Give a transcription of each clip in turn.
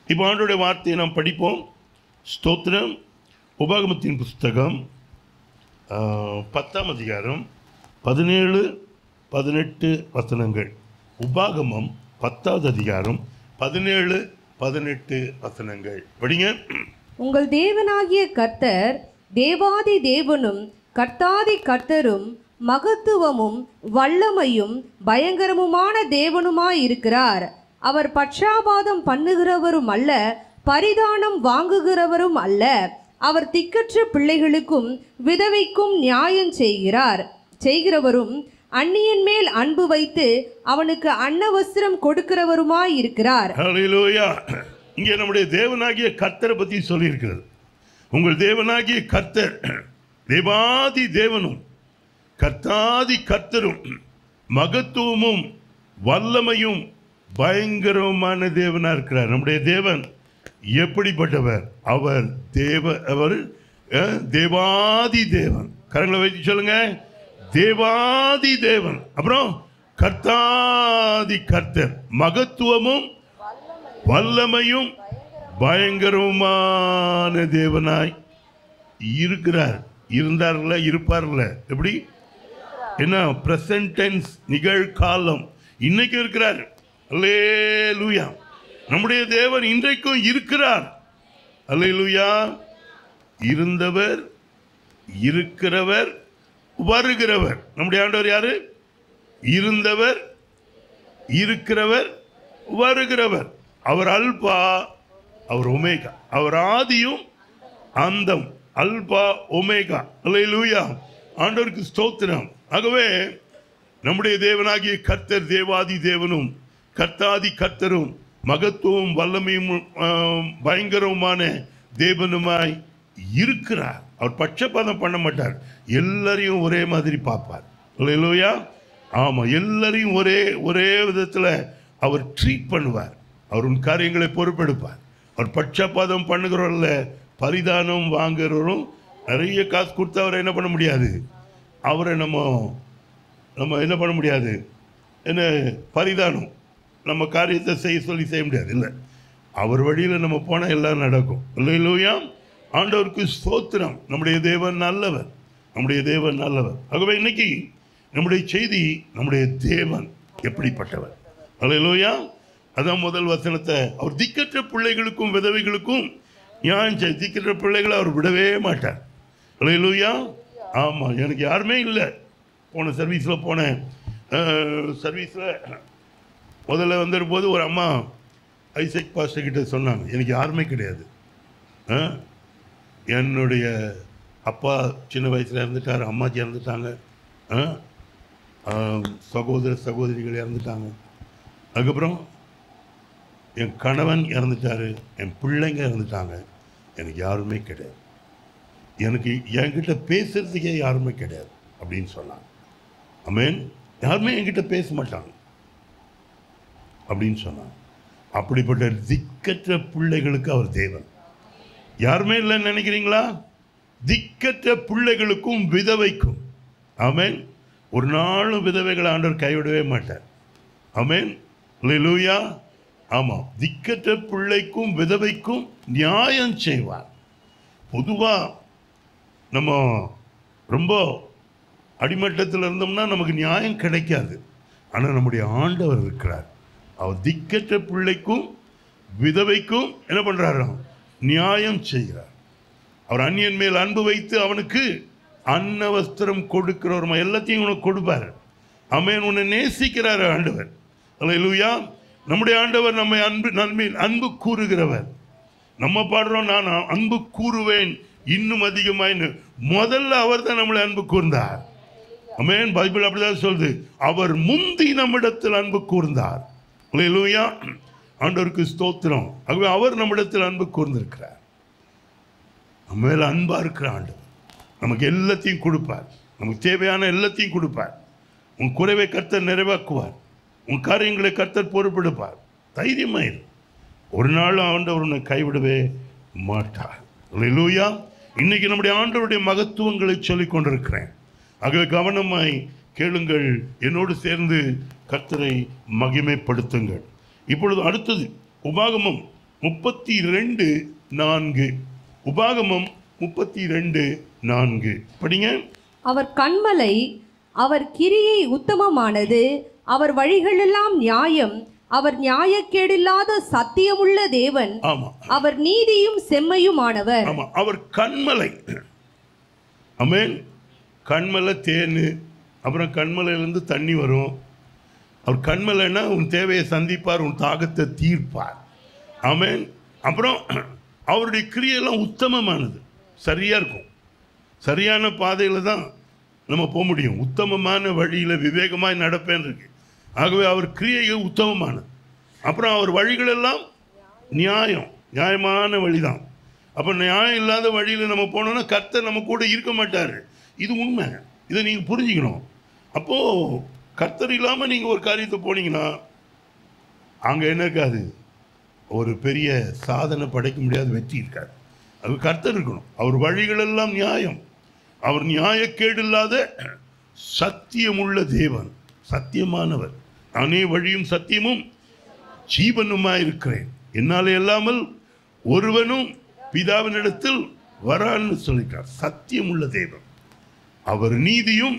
இப்போ ஆண்டோடைய வார்த்தையை நாம் படிப்போம் ஸ்தோத்திரம் உபாகமத்தின் புஸ்தகம் ஆ, பத்தாம் அதிகாரம் பதினேழு பதினெட்டு வசனங்கள் உபாகமம் பத்தாவது அதிகாரம் பதினேழு பதினெட்டு வசனங்கள் படிங்க உங்கள் தேவனாகிய கர்த்தர் தேவாதி தேவனும் கர்த்தாதி கர்த்தரும் மகத்துவமும் வல்லமையும் பயங்கரமுமான தேவனுமாயிருக்கிறார் அவர் பட்சாபாதம் பண்ணுகிறவரும் அல்ல பரிதானம் வாங்குகிறவரும் அல்ல அவர் திக்கற்ற பிள்ளைகளுக்கும் விதவைக்கும் நியாயம் செய்கிறார் செய்கிறவரும் அந்நியன் மேல் அன்பு வைத்து அவனுக்கு அன்னவஸ்திரம் கொடுக்கிறவருமாயிருக்கிறார் ஹalleluya இங்கே நம்முடைய தேவனாகிய கர்த்தரை பற்றி சொல்லியிருக்கிறது உங்கள் தேவனாகிய கர்த்தர் தேவாதி தேவனும் கர்த்தாதி கர்த்தரும் மகத்துவமும் வல்லமையும் பயங்கரமான தேவனா இருக்கிறார் நம்முடைய தேவன் எப்படிப்பட்டவர் அவர் தேவ அவர் அஹ், தேவாதி தேவன் கரங்களை வச்சு சொல்லுங்க தேவாதி தேவன் அப்புறம் கர்த்தாதி கர்த்தர் மகத்துவமும் வல்லமையும் பயங்கரமான தேவனாய் இருக்கிறார் இருந்தார்ல இருப்பார்ல எப்படி என்ன பிரசன்ட் டென்ஸ் நிகழ்காலம் இன்னைக்கு இருக்கிறார் அல்லேலூயா நம்முடைய தேவன் இன்றைக்கும் இருக்கிறார் அல்லேலூயா இருந்தவர் இருக்கிறவர் வருகிறவர் நம்முடைய ஆண்டவர் யாரு இருந்தவர் இருக்கிறவர் வருகிறவர் அவர் அல்பா அவர் ஒமேகா அவர் ஆதியும் அந்தம் அல்பா ஒமேகா அல்லேலூயா ஆண்டவருக்கு ஸ்தோத்திரம் ஆகவே நம்முடைய தேவனாகிய கர்த்தர் தேவாதி தேவனும் கர்த்தாதி கர்த்தரும் மகத்துவம் வல்லமையும் ஆம், பயங்கரவுமான தேவனுமாய் இருக்கிறார் அவர் பட்சபாதம் பண்ண மாட்டார் எல்லாரையும் ஒரே மாதிரி பார்ப்பார் இல்லையா ஆமாம் எல்லாரையும் ஒரே ஒரே விதத்தில் அவர் ட்ரீட் பண்ணுவார் அவர் உன் காரியங்களை பொறுப்பெடுப்பார் அவர் பட்சபாதம் பண்ணுகிறவரில் பரிதானம் வாங்குறவரும் நிறைய காசு கொடுத்து அவரை என்ன பண்ண முடியாது அவரை நம்ம நம்ம என்ன பண்ண முடியாது என்ன பரிதானம் நம்ம காரியத்தை செய்ய சொல்லி செய்ய முடியாது இல்லை அவர் வழியில் நம்ம போனால் எல்லாம் நடக்கும் இல்லையிலூயா ஆண்டவருக்கு ஸ்தோத்திரம் நம்முடைய தேவன் நல்லவர் நம்முடைய தேவன் நல்லவர் ஆகவே இன்னைக்கு நம்முடைய செய்தி நம்முடைய தேவன் எப்படிப்பட்டவர் அல்லையிலூயா அதான் முதல் வசனத்தை அவர் திக்கற்ற பிள்ளைகளுக்கும் விதவைகளுக்கும் நியாயம் செய் திக்கற்ற பிள்ளைகளை அவர் விடவே மாட்டார் அல்லையிலூயா ஆமாம் எனக்கு யாருமே இல்லை போன சர்வீஸில் போனேன் சர்வீஸில் முதல்ல வந்திருக்கும்போது ஒரு அம்மா ஐசக் பாஸ்டர் கிட்ட சொன்னாங்க எனக்கு யாருமே கிடையாது ஆ? என்னுடைய அப்பா சின்ன வயசில் இறந்துட்டார் அம்மாச்சி இறந்துட்டாங்க ஆ? ஆ, சகோதர சகோதரிகள் இறந்துட்டாங்க அதுக்கப்புறம் என் கணவன் இறந்துட்டாரு என் பிள்ளைங்க இறந்துட்டாங்க எனக்கு யாருமே கிடையாது எனக்கு என்கிட்ட பேசுறதுக்கே யாருமே கிடையாது அப்படின்னு சொன்னாங்க அமேன் யாருமே என்கிட்ட பேச மாட்டாங்க அப்படின்னு சொன்னாங்க அப்படிப்பட்ட திக்கற்ற பிள்ளைகளுக்கு அவர் தேவன் யாருமே இல்லைன்னு நினைக்கிறீங்களா திக்கற்ற பிள்ளைகளுக்கும் விதவைக்கும் ஆமென் ஒரு நாளும் விதவைகளை ஆண்டவர் கைவிடவே மாட்டார் ஆமென் லூயா ஆமாம் திக்கற்ற பிள்ளைக்கும் விதவைக்கும் நியாயம் செய்வார் பொதுவாக நம்ம ரொம்ப அடிமட்டத்தில் இருந்தோம்னா நமக்கு நியாயம் கிடைக்காது ஆனால் நம்முடைய ஆண்டவர் இருக்கிறார் அவர் திக்கற்ற பிள்ளைக்கும் விதவைக்கும் என்ன பண்ணுறாராம் நியாயம் செய்கிறார் அவர் அந்நியன் மேல் அன்பு வைத்து அவனுக்கு அன்ன வஸ்திரம் கொடுக்கிறவர் எல்லாத்தையும் உனக்கு கொடுப்பார் அமேன் உன்னை நேசிக்கிறார் ஆண்டவர் அல்லேலூயா நம்முடைய ஆண்டவர் நம்மை அன்பு நன்மை அன்பு கூறுகிறவர் நம்ம பாடுறோம் நான் அன்பு கூறுவேன் இன்னும் அதிகமாயின்னு முதல்ல அவர் தான் நம்மளை அன்பு கூர்ந்தார் அமேன் பைபிள் அப்படிதான் சொல்லுது அவர் முந்தி நம்மிடத்தில் அன்பு கூர்ந்தார் அல்லேலூயா ஆண்டவருக்கு ஸ்தோத்திரம் ஆகவே அவர் நம்மிடத்தில் அன்பு கூர்ந்திருக்கிறார் நம்ம மேல அன்பா இருக்கிற ஆண்டவர் நமக்கு எல்லாத்தையும் கொடுப்பார் நமக்கு தேவையான எல்லாத்தையும் கொடுப்பார் உன் குறைவை கர்த்தர் நிறைவாக்குவார் உன் காரியங்களை கர்த்தர் பொறுப்பெடுப்பார் தைரியமாயிரு ஒரு நாள் ஆண்டவர் உன்னை கைவிடவே மாட்டார் லூயா இன்னைக்கு நம்முடைய ஆண்டவருடைய மகத்துவங்களை சொல்லிக் கொண்டிருக்கிறேன் ஆகவே கவனமாய் கேளுங்கள் என்னோடு சேர்ந்து கர்த்தரை மகிமைப்படுத்துங்கள் இப்பொழுது அடுத்தது உபாகமம் முப்பத்தி ரெண்டு நான்கு உபாகமம் முப்பத்தி ரெண்டு நான்கு படிங்க அவர் கண்மலை அவர் கிரியை உத்தமமானது அவர் வழிகளெல்லாம் நியாயம் அவர் நியாயக்கேடில்லாத சத்தியமுள்ள தேவன் ஆமா அவர் நீதியும் செம்மையுமானவர் ஆமா அவர் கண்மலை அமேன் கண்மலை தேனு அப்புறம் கண்மலையிலேருந்து தண்ணி வரும் அவர் கண்மலைன்னா உன் தேவையை சந்திப்பார் உன் தாகத்தை தீர்ப்பார் ஆமென் அப்புறம் அவருடைய கிரியெல்லாம் உத்தமமானது சரியா இருக்கும் சரியான பாதையில் தான் நம்ம போக முடியும் உத்தமமான வழியில் விவேகமாய் நடப்பேன் இருக்கு ஆகவே அவர் கிரியைகள் உத்தமமானது அப்புறம் அவர் வழிகளெல்லாம் நியாயம் நியாயமான வழிதான் அப்போ நியாயம் இல்லாத வழியில் நம்ம போனோம்னா கர்த்தர் நம்ம கூட இருக்க மாட்டார் இது உண்மை இதை நீங்கள் புரிஞ்சுக்கணும் அப்போது கர்த்தர் இல்லாமல் நீங்கள் ஒரு காரியத்தை போனீங்கன்னா அங்கே என்ன இருக்காது ஒரு பெரிய சாதனை படைக்க முடியாத வெற்றி இருக்காது அது கர்த்தர் இருக்கணும் அவர் வழிகளெல்லாம் நியாயம் அவர் நியாயக்கேடு இல்லாத சத்தியமுள்ள தேவன் சத்தியமானவர் நானே வழியும் சத்தியமும் ஜீவனுமாய் இருக்கிறேன் என்னாலே இல்லாமல் ஒருவனும் பிதாவினிடத்தில் வரான்னு சொல்லிட்டார் சத்தியமுள்ள தேவன் அவர் நீதியும்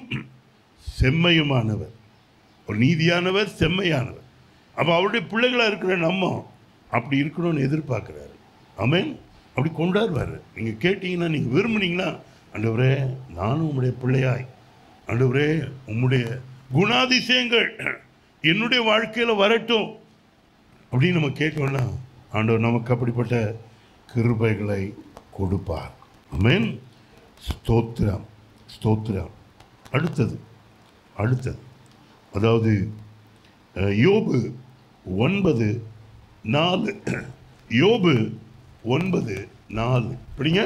செம்மையுமானவர் ஒரு நீதியானவர் செம்மையானவர் அப்போ அவருடைய பிள்ளைகளாக இருக்கிற நம்ம அப்படி இருக்கணும்னு எதிர்பார்க்குறாரு ஆமென் அப்படி கொண்டாடுவார் நீங்கள் கேட்டீங்கன்னா நீங்கள் விரும்புனீங்கன்னா ஆண்டவரே நானும் உம்முடைய பிள்ளையாய் ஆண்டவரே உம்முடைய குணாதிசயங்கள் என்னுடைய வாழ்க்கையில் வரட்டும் அப்படின்னு நம்ம கேட்டோம்னா ஆண்டவர் நமக்கு அப்படிப்பட்ட கிருபைகளை கொடுப்பார் ஆமென் ஸ்தோத்திரம் ஸ்தோத்திரம் அடுத்தது அடுத்தது அதாவது அஹ், யோபு ஒன்பது நாலு யோபு ஒன்பது நாலு அப்படிங்க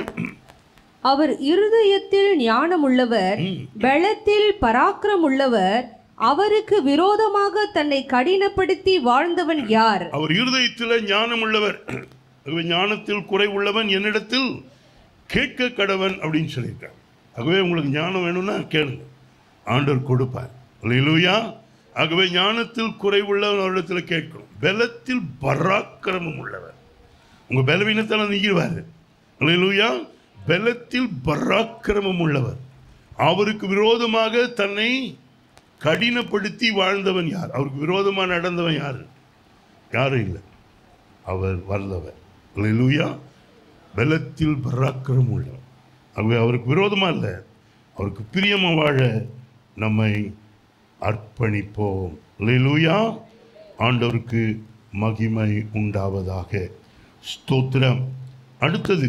அவர் இருதயத்தில் ஞானமுள்ளவர் ம். பலத்தில் பராக்கிரமுள்ளவர் அவருக்கு விரோதமாக தன்னை கடினப்படுத்தி வாழ்ந்தவன் யார் அவர் இருதயத்தில் ஞானம் உள்ளவர் ஆகவே ஞானத்தில் குறை உள்ளவன் என்னிடத்தில் கேட்க கடவன் அப்படின்னு சொல்லியிருக்கார் ஆகவே உங்களுக்கு ஞானம் வேணும்னா கேளுங்க ஆண்டவர் கொடுப்பார் அல்லேலூயா ஆகவே ஞானத்தில் குறைவுள்ளவன் அவரிடத்தில் கேட்கணும் பலத்தில் பராக்கிரமம் உள்ளவர் உங்க பலவீனத்தால் நீங்கிடுவார் அல்லேலூயா பலத்தில் பராக்கிரமம் உள்ளவர் அவருக்கு விரோதமாக தன்னை கடினப்படுத்தி வாழ்ந்தவன் யார் அவருக்கு விரோதமாக நடந்தவன் யார் யாரும் இல்லை அவர் வல்லவர் அல்லேலூயா பலத்தில் பராக்கிரமம் உள்ளவர் ஆகவே அவருக்கு விரோதமாக இல்லை அவருக்கு பிரியமாக வாழ நம்மை அர்ப்பணிப்போம் அல்லேலூயா ஆண்டவருக்கு மகிமை உண்டாவதாக ஸ்தோத்திரம் அடுத்தது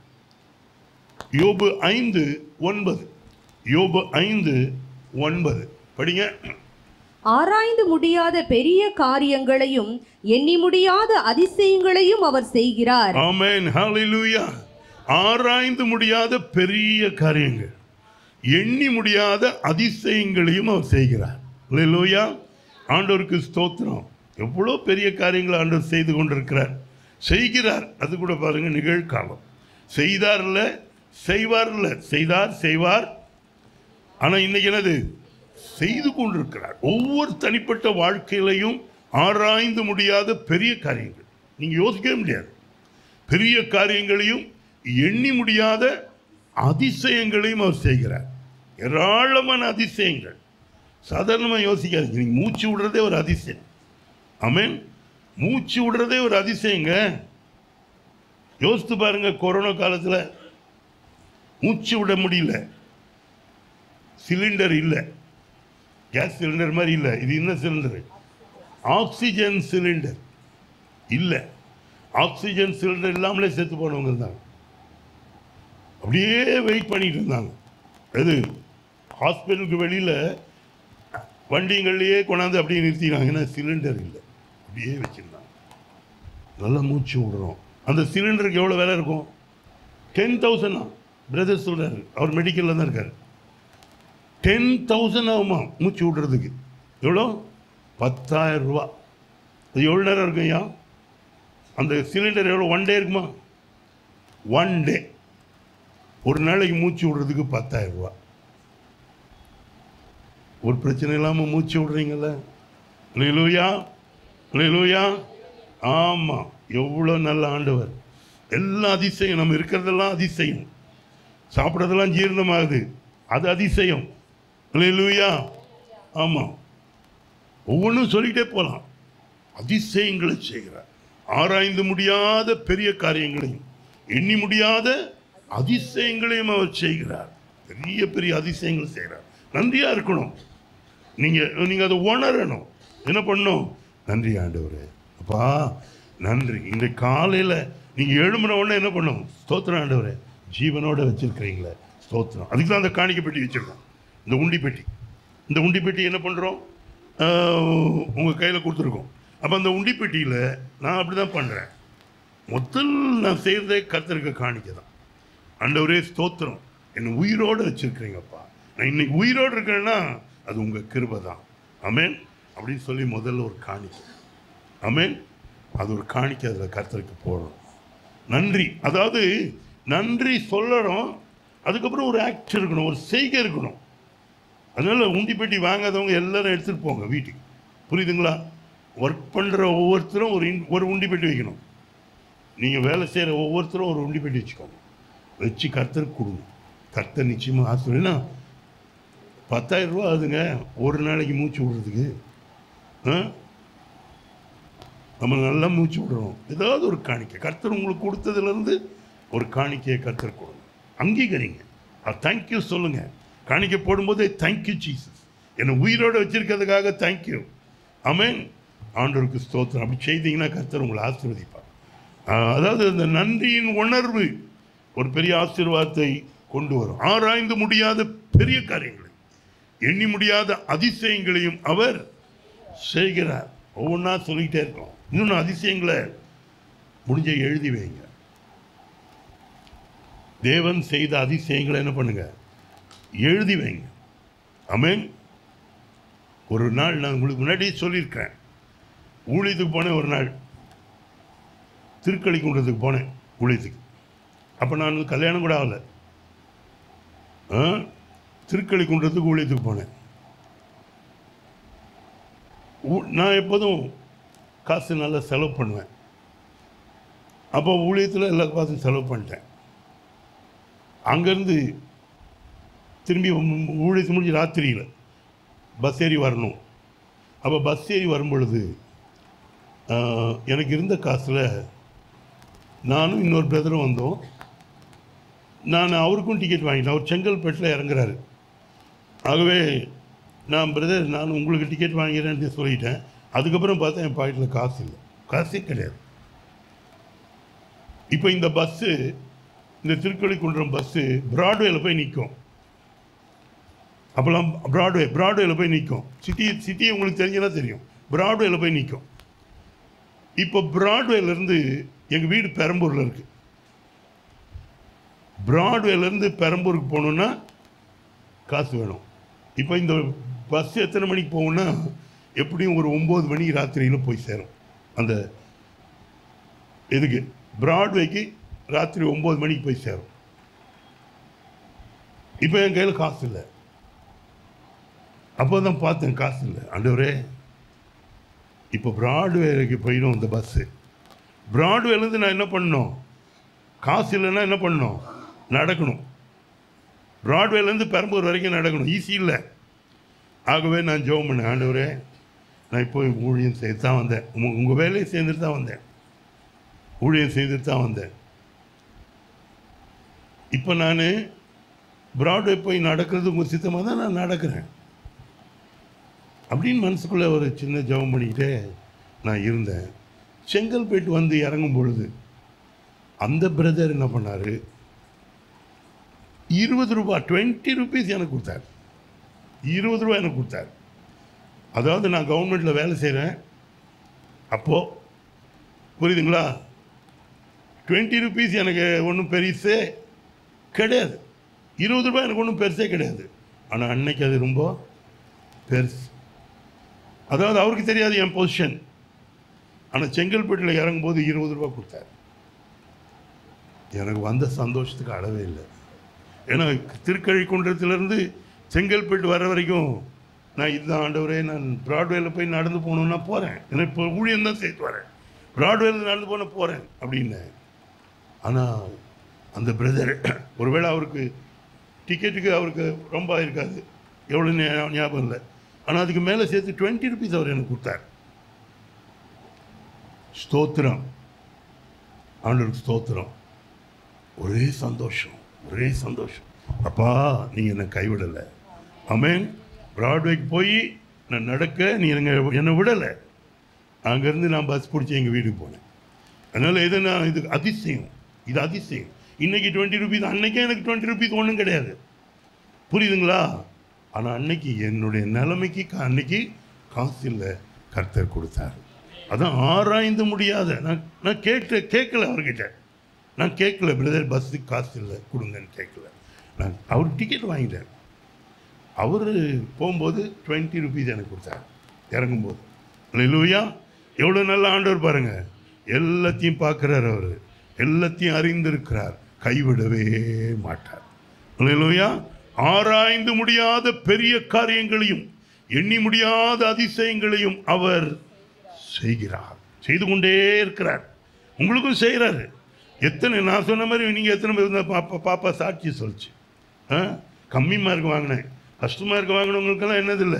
யோபு ஐந்து ஒன்பது யோபு ஐந்து ஒன்பது படிங்க ஆராய்ந்து முடியாத பெரிய காரியங்களையும் எண்ணி முடியாத அதிசயங்களையும் அவர் செய்கிறார் ஆமென் ஹalleluya ஆராய்ந்து முடியாத பெரிய காரியங்கள் எண்ணி முடியாத அதிசயங்களையும் அவர் செய்கிறார் ஹalleluya ஆண்டவருக்கு ஸ்தோத்திரம் எவ்வளோ பெரிய காரியங்களை ஆண்டவர் செய்து கொண்டிருக்கிறார் செய்கிறார் அது கூட பாருங்க நிகழ்காலம் செய்தார் இல்ல செய்வார் இல்ல செய்தார் செய்வார் ஆனா இன்னைக்கு என்னது செய்து கொண்டிருக்கிறார் ஒவ்வொரு தனிப்பட்ட வாழ்க்கையிலையும் ஆராய்ந்து முடியாத பெரிய காரியங்கள் நீங்க யோசிக்கவே முடியாது பெரிய காரியங்களையும் எண்ணி முடியாத அதிசயங்களையும் அவர் செய்கிறார் ஏராளமான அதிசயங்கள் சாதாரணமாக யோசிக்காதீங்க நீங்கள் மூச்சு விடுறதே ஒரு அதிசயம் ஆமென் மூச்சு விடுறதே ஒரு அதிசயங்க யோசித்து பாருங்க கொரோனா காலத்தில் மூச்சு விட முடியல சிலிண்டர் இல்லை கேஸ் சிலிண்டர் மாதிரி இல்லை இது என்ன சிலிண்டர் ஆக்சிஜன் சிலிண்டர் இல்லை ஆக்சிஜன் சிலிண்டர் இல்லாமலே செத்து போனவங்க இருந்தாங்க அப்படியே வெயிட் பண்ணிட்டு இருந்தாங்க எது ஹாஸ்பிட்டலுக்கு வெளியில் வண்டிங்கள்லையே கொண்டாந்து அப்படியே நிறுத்தினாங்க ஏன்னா சிலிண்டர் இல்லை அப்படியே வச்சுருந்தாங்க நல்லா மூச்சு விடுறோம் அந்த சிலிண்டருக்கு எவ்வளோ விலை இருக்கும் டென் தௌசண்டா பிரதர் சொல்கிறாரு அவர் மெடிக்கலில் தான் இருக்கார் டென் தௌசண்ட் ஆகுமா மூச்சு விடுறதுக்கு எவ்வளோ பத்தாயிரம் ரூபா அது எவ்வளோ நேரம் இருக்கும் ஐயா அந்த சிலிண்டர் எவ்வளோ ஒன் டே இருக்குமா ஒன் டே ஒரு நாளைக்கு மூச்சு விடுறதுக்கு பத்தாயிரம் ரூபா ஒரு பிரச்சனை இல்லாமல் மூச்சு விடுறீங்கல்ல லூயா லூயா ஆமாம் எவ்வளோ நல்ல ஆண்டவர் எல்லா அதிசயம் நம்ம இருக்கிறதெல்லாம் அதிசயம் சாப்பிட்றதெல்லாம் ஜீரணமாகுது அது அதிசயம் லூயா ஆமாம் ஒவ்வொன்றும் சொல்லிக்கிட்டே போகலாம் அதிசயங்களை செய்கிறார் ஆராய்ந்து முடியாத பெரிய காரியங்களையும் எண்ணி முடியாத அதிசயங்களையும் அவர் செய்கிறார் பெரிய பெரிய அதிசயங்களை செய்கிறார் நன்றியா இருக்கணும் நீங்க நீங்க அதை உணரணும் என்ன பண்ணணும் நன்றி ஆண்டவரே அப்பா நன்றி இந்த காலையில நீங்க எழும்புன உடனே என்ன பண்ணும் ஸ்தோத்திரம் ஆண்டவரே ஜீவனோட வச்சிருக்கிறீங்களே ஸ்தோத்திரம் அதுக்கு தான் அந்த காணிக்கை பெட்டி வச்சிருக்கோம் இந்த உண்டி பெட்டி இந்த உண்டி பெட்டி என்ன பண்ணுறோம் உங்கள் கையில் கொடுத்துருக்கோம் அப்போ அந்த உண்டி பெட்டியில் நான் அப்படி தான் பண்ணுறேன் முதல் நான் செய்கிறதே கர்த்தருக்கு காணிக்கை தான் ஆண்டவரே ஸ்தோத்திரம் என்னை உயிரோடு வச்சுருக்கிறீங்கப்பா நான் இன்னைக்கு உயிரோடு இருக்கிறேன்னா அது உங்கள் கிருபை தான் அமேன் அப்படின்னு சொல்லி முதல்ல ஒரு காணிக்கை அமேன் அது ஒரு காணிக்கை அதில் கர்த்தருக்கு போடுறோம் நன்றி அதாவது நன்றி சொல்லணும் அதுக்கப்புறம் ஒரு ஆக்ட் இருக்கணும் ஒரு செய்கை இருக்கணும் அதனால் உண்டி பெட்டி வாங்காதவங்க எல்லாரும் எடுத்துகிட்டு போங்க வீட்டுக்கு புரியுதுங்களா ஒர்க் பண்ணுற ஒவ்வொருத்தரும் ஒரு இன்- ஒரு உண்டி பெட்டி வைக்கணும் நீங்கள் வேலை செய்கிற ஒவ்வொருத்தரும் ஒரு உண்டி பெட்டி வச்சுக்கோங்க வச்சு கர்த்தருக்கு கொடுங்க கர்த்தர் நிச்சயமாக ஆசிரியர்னா பத்தாயிரம் ரூபா ஆகுதுங்க ஒரு நாளைக்கு மூச்சு விடுறதுக்கு ஆ நம்ம நல்லா மூச்சு விடுறோம் ஏதாவது ஒரு காணிக்கை கர்த்தர் உங்களுக்கு கொடுத்ததுலேருந்து ஒரு காணிக்கையை கர்த்தர் கொடுங்க அங்கீகரிங்க தேங்க்யூ சொல்லுங்க காணிக்கை போடும்போதே தேங்க்யூ ஜீசஸ் என்னை உயிரோடு வச்சிருக்கிறதுக்காக தேங்க்யூ ஆமென் ஆண்டவருக்கு ஸ்தோத்திரம் அப்படி செய்தீங்கன்னா கர்த்தர் உங்களை ஆசீர்வதிப்பார் ஆஹ், அதாவது அந்த நன்றியின் உணர்வு ஒரு பெரிய ஆசீர்வாதத்தை கொண்டு வரும் ஆராய்ந்து முடியாத பெரிய காரியங்களை எண்ணி முடியாத அதிசயங்களையும் அவர் செய்கிறார் ஒவ்வொன்றா சொல்லிக்கிட்டே இருக்கோம் இன்னொன்று அதிசயங்களை முடிஞ்ச எழுதி வைங்க தேவன் செய்த அதிசயங்களை என்ன பண்ணுங்க எழுதி வைங்க ஆமென் ஒரு நாள் நான் உங்களுக்கு முன்னாடியே சொல்லியிருக்கேன் ஊழியத்துக்கு போனேன் ஒரு நாள் திருக்களிக்குன்றதுக்கு போனேன் ஊழியத்துக்கு அப்போ நான் வந்து கல்யாணம் கூட ஆகலை ஆ திருக்களிக்குன்றதுக்கு ஊழியத்துக்கு போனேன் ஊ- நான் எப்போதும் காசு நல்லா செலவு பண்ணுவேன் அப்போ ஊழியத்தில் எல்லா காசும் செலவு பண்ணிட்டேன் அங்கேருந்து திரும்பி ஊ- ஊழியத்து முடிஞ்சு ராத்திரியில் பஸ் ஏறி வரணும் அப்போ பஸ் ஏறி வரும் பொழுது ஆஹ், எனக்கு இருந்த காசில் நானும் இன்னொரு பிரதரும் வந்தோம் நான் அவருக்கும் டிக்கெட் வாங்கிட்டேன் அவர் செங்கல்பேட்டில் இறங்குறாரு ஆகவே நான் பிரதர் நான் உங்களுக்கு டிக்கெட் வாங்கிறேன்னு சொல்லிட்டேன் அதுக்கப்புறம் பார்த்தா என் பாக்கெட்டில் காசு இல்லை காசே கிடையாது இப்போ இந்த பஸ்ஸு இந்த திருக்கொள்ளிக்குன்றம் பஸ்ஸு பிராட்வேல போய் நிற்கும் அப்போல்லாம் பிராட்வே பிராட்வேல போய் நிற்கும் சிட்டி சிட்டி உங்களுக்கு தெரிஞ்சதா தெரியும் பிராட்வேல போய் நிற்கும் இப்போ பிராட்வேலேருந்து எங்கள் வீடு பெரம்பூரில் இருக்குது பிராட்வேலேருந்து பெரம்பூருக்கு போகணுன்னா காசு வேணும் இப்போ இந்த பஸ் எத்தனை மணிக்கு போகும்னா எப்படியும் ஒரு ஒம்பது மணி ராத்திரியில் போய் சேரும் அந்த இதுக்கு பிராட்வேக்கு ராத்திரி ஒம்பது மணிக்கு போய் சேரும் இப்போ என் கையில் காசு இல்லை அப்போ தான் பார்த்தேன் காசு இல்லை ஆண்டவரே இப்போ பிராட்வேக்கு போயிடும் இந்த பஸ்ஸு பிராட்வேலேருந்து நான் என்ன பண்ணணும் காசு இல்லைன்னா என்ன பண்ணணும் நடக்கணும் பிராட்வேலேருந்து பெரம்பூர் வரைக்கும் நடக்கணும் ஈஸி இல்லை ஆகவே நான் ஜெபம் பண்ணேன் ஆண்டவரே நான் இப்போ ஊழியம் செய்து தான் வந்தேன் உங்கள் உங்கள் வேலையை சேர்ந்துட்டு தான் வந்தேன் ஊழியம் செய்துட்டு தான் வந்தேன் இப்போ நான் பிராட்வே போய் நடக்கிறது உங்கள் சித்தமாக தான் நான் நடக்கிறேன் அப்படின்னு மனசுக்குள்ளே ஒரு சின்ன ஜெபம் பண்ணிக்கிட்டே நான் இருந்தேன் செங்கல்பேட்டு வந்து இறங்கும் பொழுது அந்த பிரதர் என்ன பண்ணார் இருபது ரூபாய் டுவெண்ட்டி ருபீஸ் எனக்கு கொடுத்தார் இருபது ரூபாய் எனக்கு கொடுத்தார் அதாவது நான் கவர்மெண்ட்டில் வேலை செய்கிறேன் அப்போது புரியுதுங்களா டுவெண்ட்டி ருபீஸ் எனக்கு ஒன்றும் பெருசே கிடையாது இருபது ரூபாய் எனக்கு ஒன்றும் பெருசே கிடையாது ஆனால் அன்னைக்கு அது ரொம்ப பெருசு அதாவது அவருக்கு தெரியாது என் பொசிஷன் ஆனால் செங்கல்பேட்டில் இறங்கும்போது இருபது ரூபாய் கொடுத்தார் எனக்கு வந்த சந்தோஷத்துக்கு அளவே இல்லை ஏன்னா திருக்கழிக்குன்றத்துலேருந்து செங்கல்பேட்டு வர வரைக்கும் நான் இதுதான் ஆண்டவரே நான் பிராட்வேல போய் நடந்து போகணுன்னா போகிறேன் ஏன்னா இப்போ ஊழியம் தான் சேர்த்து வரேன் பிராட்வேல நடந்து போன போகிறேன் அப்படின்னேன் ஆனால் அந்த பிரதர் ஒருவேளை அவருக்கு டிக்கெட்டுக்கு அவருக்கு ரொம்ப இருக்காது எவ்வளோ ஞா- ஞாபகம் இல்லை ஆனால் அதுக்கு மேலே சேர்த்து டுவெண்ட்டி ருபீஸ் அவர் எனக்கு கொடுத்தார் ஸ்தோத்திரம் ஆண்டவருக்கு ஸ்தோத்திரம் ஒரே சந்தோஷம் ஒரே சந்தோஷம் அப்பா நீ என்னை கைவிடலை ஆமென் பிராட்வேக்கு போய் நான் நடக்க நீ என்னை என்னை விடலை அங்கேருந்து நான் பஸ் பிடிச்சி எங்கள் வீட்டுக்கு போனேன் அதனால் இது நான் இது அதிசயம் இது அதிசயம் இன்னைக்கு டுவெண்ட்டி ருபீஸ் அன்னைக்கே எனக்கு டுவெண்ட்டி ருபீஸ் ஒன்றும் கிடையாது புரியுதுங்களா ஆனால் அன்னைக்கு என்னுடைய நிலைமைக்கு கா- அன்னைக்கு காசு இல்லை கர்த்தர் கொடுத்தார் அதான் ஆராய்ந்து முடியாத நான் நான் கேட்க கேட்கல அவர்கிட்ட நான் கேட்கல பிரதர் பஸ்ஸுக்கு காசு இல்லை கொடுங்கன்னு கேட்கல நான் அவர் டிக்கெட் வாங்கிட்டேன் அவர் போகும்போது டுவெண்ட்டி ருபீஸ் எனக்கு கொடுத்தார் இறங்கும்போது இல்லையா எவ்வளோ நல்ல ஆண்டவர் பாருங்க எல்லாத்தையும் பார்க்குறார் அவர் எல்லாத்தையும் அறிந்திருக்கிறார் கைவிடவே மாட்டார் இல்லையா ஆராய்ந்து முடியாத பெரிய காரியங்களையும் எண்ணி முடியாத அதிசயங்களையும் அவர் செய்கிறார் செய்து கொண்டே இருக்கிறார் உங்களுக்கும் செய்கிறாரு எத்தனை நான் சொன்ன மாதிரி நீங்கள் எத்தனை பேர் இருந்தால் பாப்பா பாப்பா சாட்சி சொல்லிச்சு ஆ கம்மி மார்க் வாங்கினேன் ஃபஸ்ட்டு மார்க் வாங்கினவங்களுக்கெல்லாம் என்னதில்லை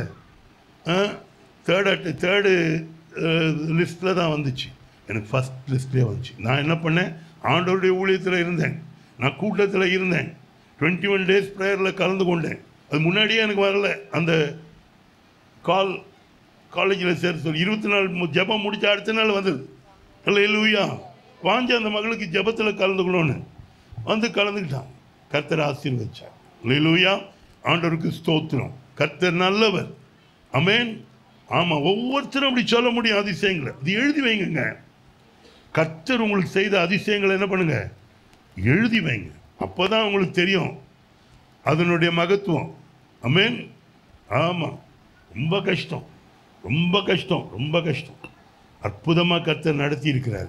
தேர்ட் அட் தேர்டு லிஸ்ட்டில் தான் வந்துச்சு எனக்கு ஃபஸ்ட் லிஸ்ட்லேயே வந்துச்சு நான் என்ன பண்ணேன் ஆண்டவருடைய ஊழியத்தில் இருந்தேன் நான் கூட்டத்தில் இருந்தேன் டுவெண்ட்டி ஒன் டேஸ் ப்ரேயரில் கலந்து கொண்டேன் அது முன்னாடியே எனக்கு வரல அந்த கால் காலேஜில் சேர்த்து சொல்லி இருபத்தி நாலு மு- ஜெபம் முடிச்ச அடுத்த நாள் வந்தது இல்லை இல்லையா வாஞ்ச அந்த மகளுக்கு ஜெபத்தில் கலந்துக்கணும்னு வந்து கலந்துக்கிட்டான் கர்த்தர் ஆசீர்வதிச்சார் இல்லையா ஆண்டவருக்கு ஸ்தோத்திரம் கர்த்தர் நல்லவர் அமேன் ஆமாம் ஒவ்வொருத்தரும் அப்படி சொல்ல முடியும் அதிசயங்களை அது எழுதி வைங்கங்க கர்த்தர் உங்களுக்கு செய்த அதிசயங்களை என்ன பண்ணுங்க எழுதி வைங்க அப்போ தான் உங்களுக்கு தெரியும் அதனுடைய மகத்துவம் அமேன் ஆமாம் ரொம்ப கஷ்டம் ரொம்ப கஷ்டம் ரொம்ப கஷ்டம் அற்புதமாக கர்த்தர் நடத்தி இருக்கிறார்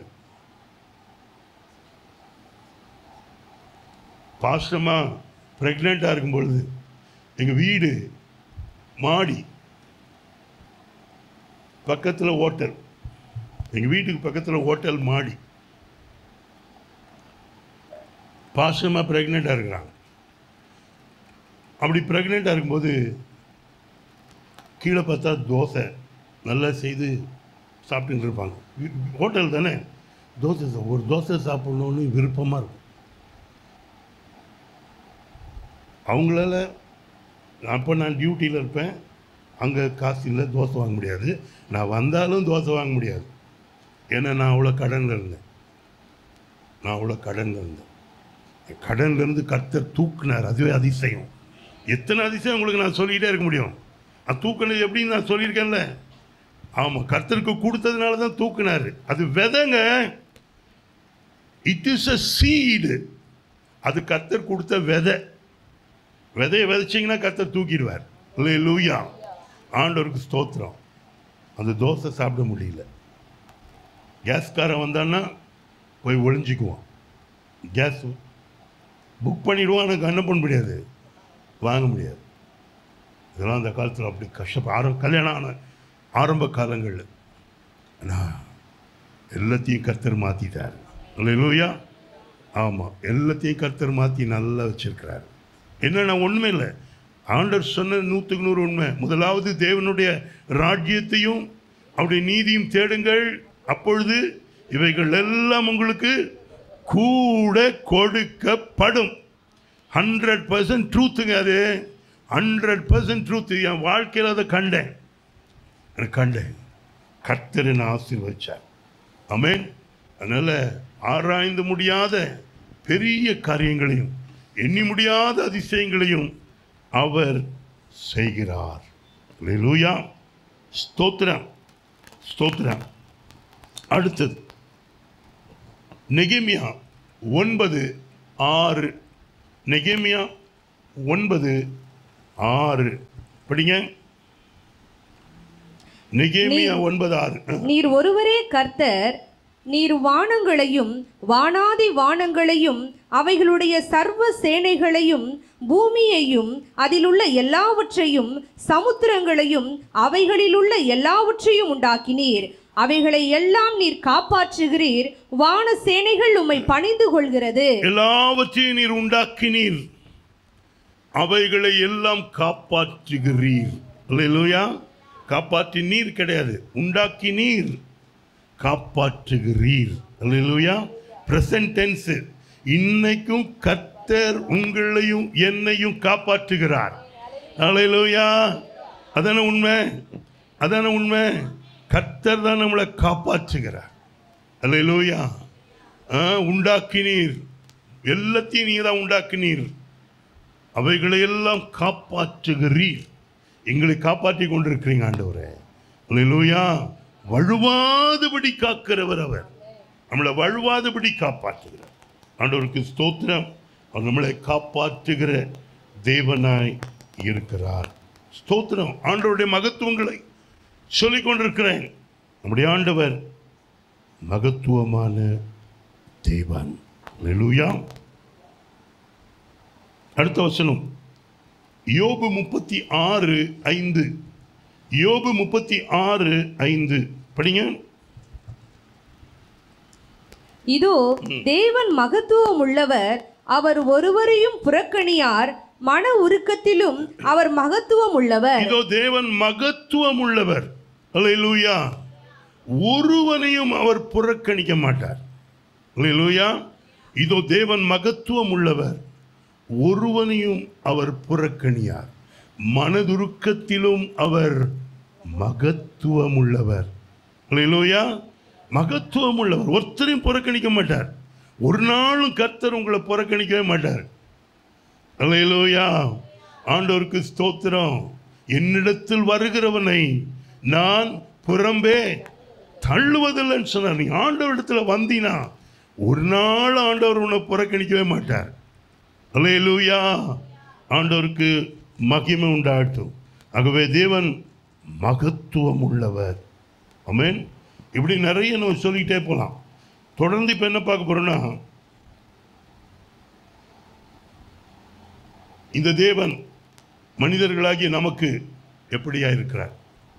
பாசமாக ப்ரெக்னெண்ட்டாக இருக்கும் பொழுது எங்கள் வீடு மாடி பக்கத்தில் ஹோட்டல் எங்கள் வீட்டுக்கு பக்கத்தில் ஹோட்டல் மாடி பாசமாக ப்ரெக்னெண்ட்டாக இருக்கிறாங்க அப்படி ப்ரெக்னெண்ட்டாக இருக்கும்போது கீழே பார்த்தா தோசை நல்லா செய்து சாப்பிட்டுட்டு இருப்பாங்க ஹோட்டல் தானே தோசை சா- ஒரு தோசை சாப்பிட்ணுன்னு விருப்பமாக இருக்கும் அவங்களால அப்போ நான் டியூட்டியில் இருப்பேன் அங்கே காசு இல்லை தோசை வாங்க முடியாது நான் வந்தாலும் தோசை வாங்க முடியாது ஏன்னா நான் அவ்வளோ கடனில் இருந்தேன் நான் அவ்வளோ கடனில் இருந்தேன் கடன்ல இருந்து கர்த்தர் தூக்குனார் அதுவே அதிசயம் எத்தனை அதிசயம் உங்களுக்கு நான் சொல்லிக்கிட்டே இருக்க முடியும் அது தூக்குனது எப்படின்னு நான் சொல்லியிருக்கேன்ல ஆமாம் கர்த்தருக்கு கொடுத்ததுனால தான் தூக்குனார் அது விதைங்க இட் இஸ் அ சீடு அது கர்த்தர் கொடுத்த விதை விதையை விதைச்சிங்கன்னா கர்த்தர் தூக்கிடுவார் இல்லை லூயா ஆண்டவருக்கு ஸ்தோத்திரம் அந்த தோசை சாப்பிட முடியல கேஸ்காரன் வந்தான்னா போய் ஒளிஞ்சிக்குவான் கேஸ் புக் பண்ணிடுவோம் எனக்கு என்ன பண்ண முடியாது வாங்க முடியாது இதெல்லாம் அந்த காலத்தில் அப்படி கஷ்டம் ஆரம்ப கல்யாணம் ஆன ஆரம்ப காலங்களில் ஆனால் எல்லாத்தையும் கர்த்தர் மாற்றிட்டார் இல்லையா ஆமாம் எல்லாத்தையும் கர்த்தர் மாற்றி நல்லா வச்சிருக்கிறார் என்னன்னா ஒன்றுமே இல்லை ஆண்டவர் சொன்ன நூற்றுக்கு நூறு உண்மை முதலாவது தேவனுடைய ராஜ்யத்தையும் அவருடைய நீதியும் தேடுங்கள் அப்பொழுது இவைகள் எல்லாம் உங்களுக்கு கூட கொடுக்கப்படும் ஹண்ட்ரட் பர்சன்ட் ட்ரூத்துங்க அது ஹண்ட்ரட் பர்சன்ட் ட்ரூத்து என் வாழ்க்கையில் அதை கண்டேன் எனக்கு கண்டேன் கர்த்தர் என்னை ஆசீர்வதிச்சார் அமேன் அதனால் ஆராய்ந்து முடியாத பெரிய காரியங்களையும் எண்ணி முடியாத அதிசயங்களையும் அவர் செய்கிறார் லூயா ஸ்தோத்திரம் ஸ்தோத்திரம் அடுத்தது நெகேமியா ஒன்பது ஆறு நெகேமியா ஒன்பது ஆறு படிங்க நெகேமியா ஒன்பது ஆறு ஆ. நீர் ஒருவரே கர்த்தர் நீர் வானங்களையும் வானாதி வானங்களையும் அவைகளுடைய சர்வ சேனைகளையும் பூமியையும் அதிலுள்ள எல்லாவற்றையும் சமுத்திரங்களையும் அவைகளிலுள்ள எல்லாவற்றையும் உண்டாக்கினீர் அவைகளை எல்லாம் நீர் காப்பாற்றுகிறீர் வான சேனைகள் உம்மை பணிந்து கொள்கிறது எல்லாவற்றையும் நீர் உண்டாக்கினீர் அவைகளை எல்லாம் காப்பாற்றுகிறீர் அல்லேலூயா காப்பாற்றி நீர் கிடையாது உண்டாக்கி நீர் காப்பாற்றுகிறீர் அல்லேலூயா பிரசன்ட் டென்ஸ் இன்னைக்கும் கர்த்தர் உங்களையும் என்னையும் காப்பாற்றுகிறார் அல்லேலூயா அதான உண்மை அதான உண்மை கர்த்தர் தான் நம்மளை காப்பாற்றுகிறார் அல்லேலூயா ஆ, உண்டாக்கினீர் எல்லாத்தையும் நீங்க தான் உண்டாக்கினீர் அவைகளை எல்லாம் காப்பாற்றுகிறீர் எங்களை காப்பாற்றி கொண்டிருக்கிறீங்க ஆண்டவரே அல்லேலூயா வழுவாதபடி காக்கிறவர் அவர் நம்மளை வழுவாதபடி காப்பாற்றுகிறார் ஆண்டவருக்கு ஸ்தோத்திரம் அவர் நம்மளை காப்பாற்றுகிற தேவனாய் இருக்கிறார் ஸ்தோத்திரம் ஆண்டவருடைய மகத்துவங்களை சொல்லிக் கொண்டிருக்கிறேன் நம்முடைய ஆண்டவர் மகத்துவமான தேவன் அல்லேலூயா அடுத்த வசனம் யோபு முப்பத்தி ஆறு ஐந்து யோபு முப்பத்தி ஆறு ஐந்து படிங்க இதோ தேவன் மகத்துவம் உள்ளவர் அவர் ஒருவரையும் புறக்கணியார் மன உருக்கத்திலும் அவர் மகத்துவம் உள்ளவர் இதோ தேவன் மகத்துவம் உள்ளவர் அல்லேலூயா ஒருவனையும் அவர் புறக்கணிக்க மாட்டார் அல்லேலூயா இதோ தேவன் மகத்துவம் உள்ளவர் ஒருவனையும் அவர் புறக்கணியார் மனதுருக்கத்திலும் அவர் மகத்துவம் உள்ளவர் அல்லேலூயா மகத்துவம் உள்ளவர் ஒருத்தரையும் புறக்கணிக்க மாட்டார் ஒரு நாளும் கர்த்தர் உங்களை புறக்கணிக்கவே மாட்டார் அல்லேலூயா ஆண்டவருக்கு ஸ்தோத்திரம் என்னிடத்தில் வருகிறவனை நான் புறம்பே தள்ளுவதில்லைன்னு சொன்னார் நீ ஆண்டவரிடத்துல வந்தீனா ஒரு நாள் ஆண்டவர் உன்னை புறக்கணிக்கவே மாட்டார் அல்லேலூயா ஆண்டவருக்கு மகிமை உண்டாகட்டும் ஆகவே தேவன் மகத்துவம் உள்ளவர் ஆமென் இப்படி நிறைய நம்ம சொல்லிக்கிட்டே போகலாம் தொடர்ந்து இப்போ என்ன பார்க்க போறோம்னா இந்த தேவன் மனிதர்களாகிய நமக்கு எப்படியா இருக்கிறார்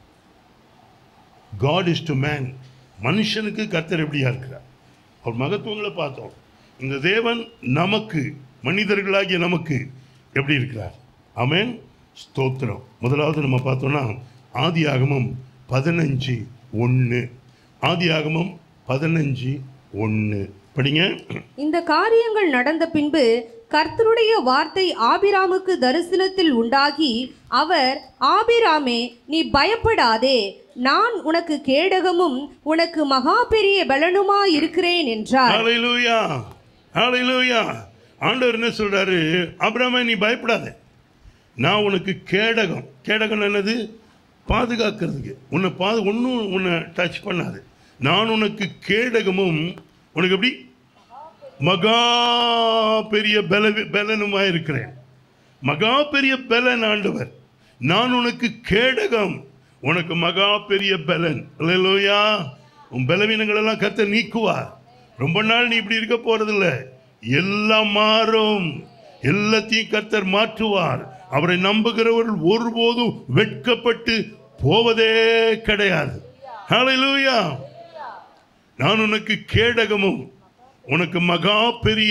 காட் இஸ் டு மேன் மனுஷனுக்கு கர்த்தர் எப்படியா இருக்கிறார் அவர் மகத்துவங்களை பார்த்தோம் இந்த தேவன் நமக்கு மனிதர்களாகிய நமக்கு எப்படி இருக்கிறார் ஆமென் ஸ்தோத்திரம் முதலாவது நம்ம பார்த்தோம்னா ஆதி ஆகமம் பதினஞ்சு ஒன்று ஆதி ஆகமம் பதினஞ்சு ஒன்று படிங்க இந்த காரியங்கள் நடந்த பின்பு கர்த்தருடைய வார்த்தை ஆபிராமுக்கு தரிசனத்தில் உண்டாகி அவர் ஆபிராமே நீ பயப்படாதே நான் உனக்கு கேடகமும் உனக்கு மகா பெரிய பலனுமா இருக்கிறேன் என்றார் ஹalleluya ஹalleluya ஆண்டவர் என்ன சொல்றாரு அபிராமே நீ பயப்படாத நான் உனக்கு கேடகம் கேடகம் என்னது பாதுகாக்கிறதுக்கு உன்னை பாது ஒன்றும் உன்னை டச் பண்ணாது நான் உனக்கு கேடகமும் உனக்கு எப்படி மகா பெரிய பல பலனுமா இருக்கிறேன் மகா பெரிய பலன் ஆண்டவர் நான் உனக்கு கேடகம் உனக்கு மகா பெரிய பலன் அல்லேலூயா உன் பலவீனங்கள் எல்லாம் கத்த நீக்குவார் ரொம்ப நாள் நீ இப்படி இருக்க போறதில்ல எல்லாம் மாறும் எல்லாத்தையும் கர்த்தர் மாற்றுவார் அவரை நம்புகிறவர்கள் ஒருபோதும் வெட்கப்பட்டு போவதே கிடையாது ஹalleluya நான் உனக்கு கேடகமும் உனக்கு மகா பெரிய